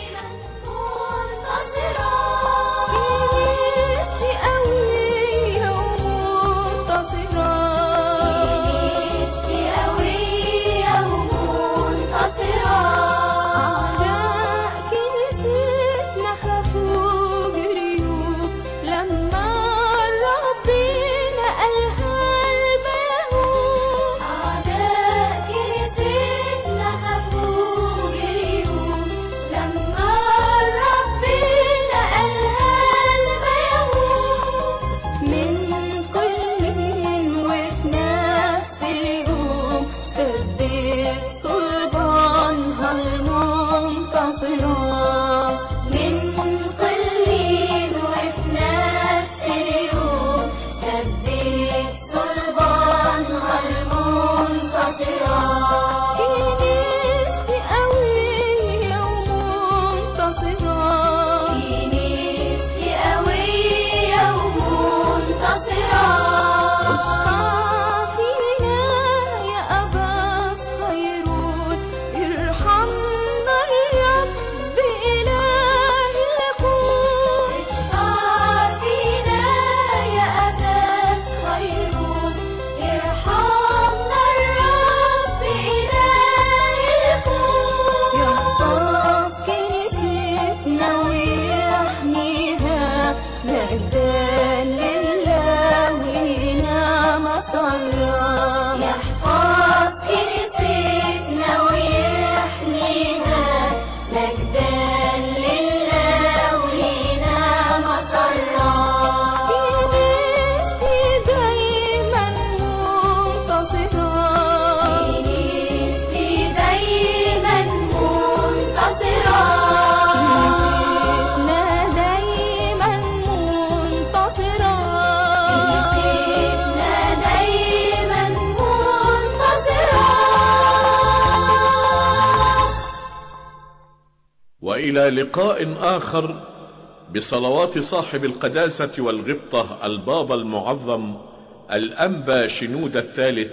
وإلى لقاء آخر بصلوات صاحب القداسة والغبطة البابا المعظم الأنبا شنود الثالث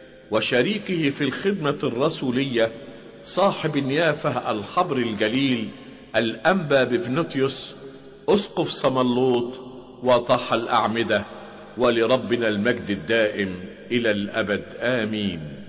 وشريكه في الخدمة الرسولية صاحب النيافة الحبر الجليل الأنبا بفنوتيوس أسقف صملوط وطح الأعمدة ولربنا المجد الدائم إلى الأبد آمين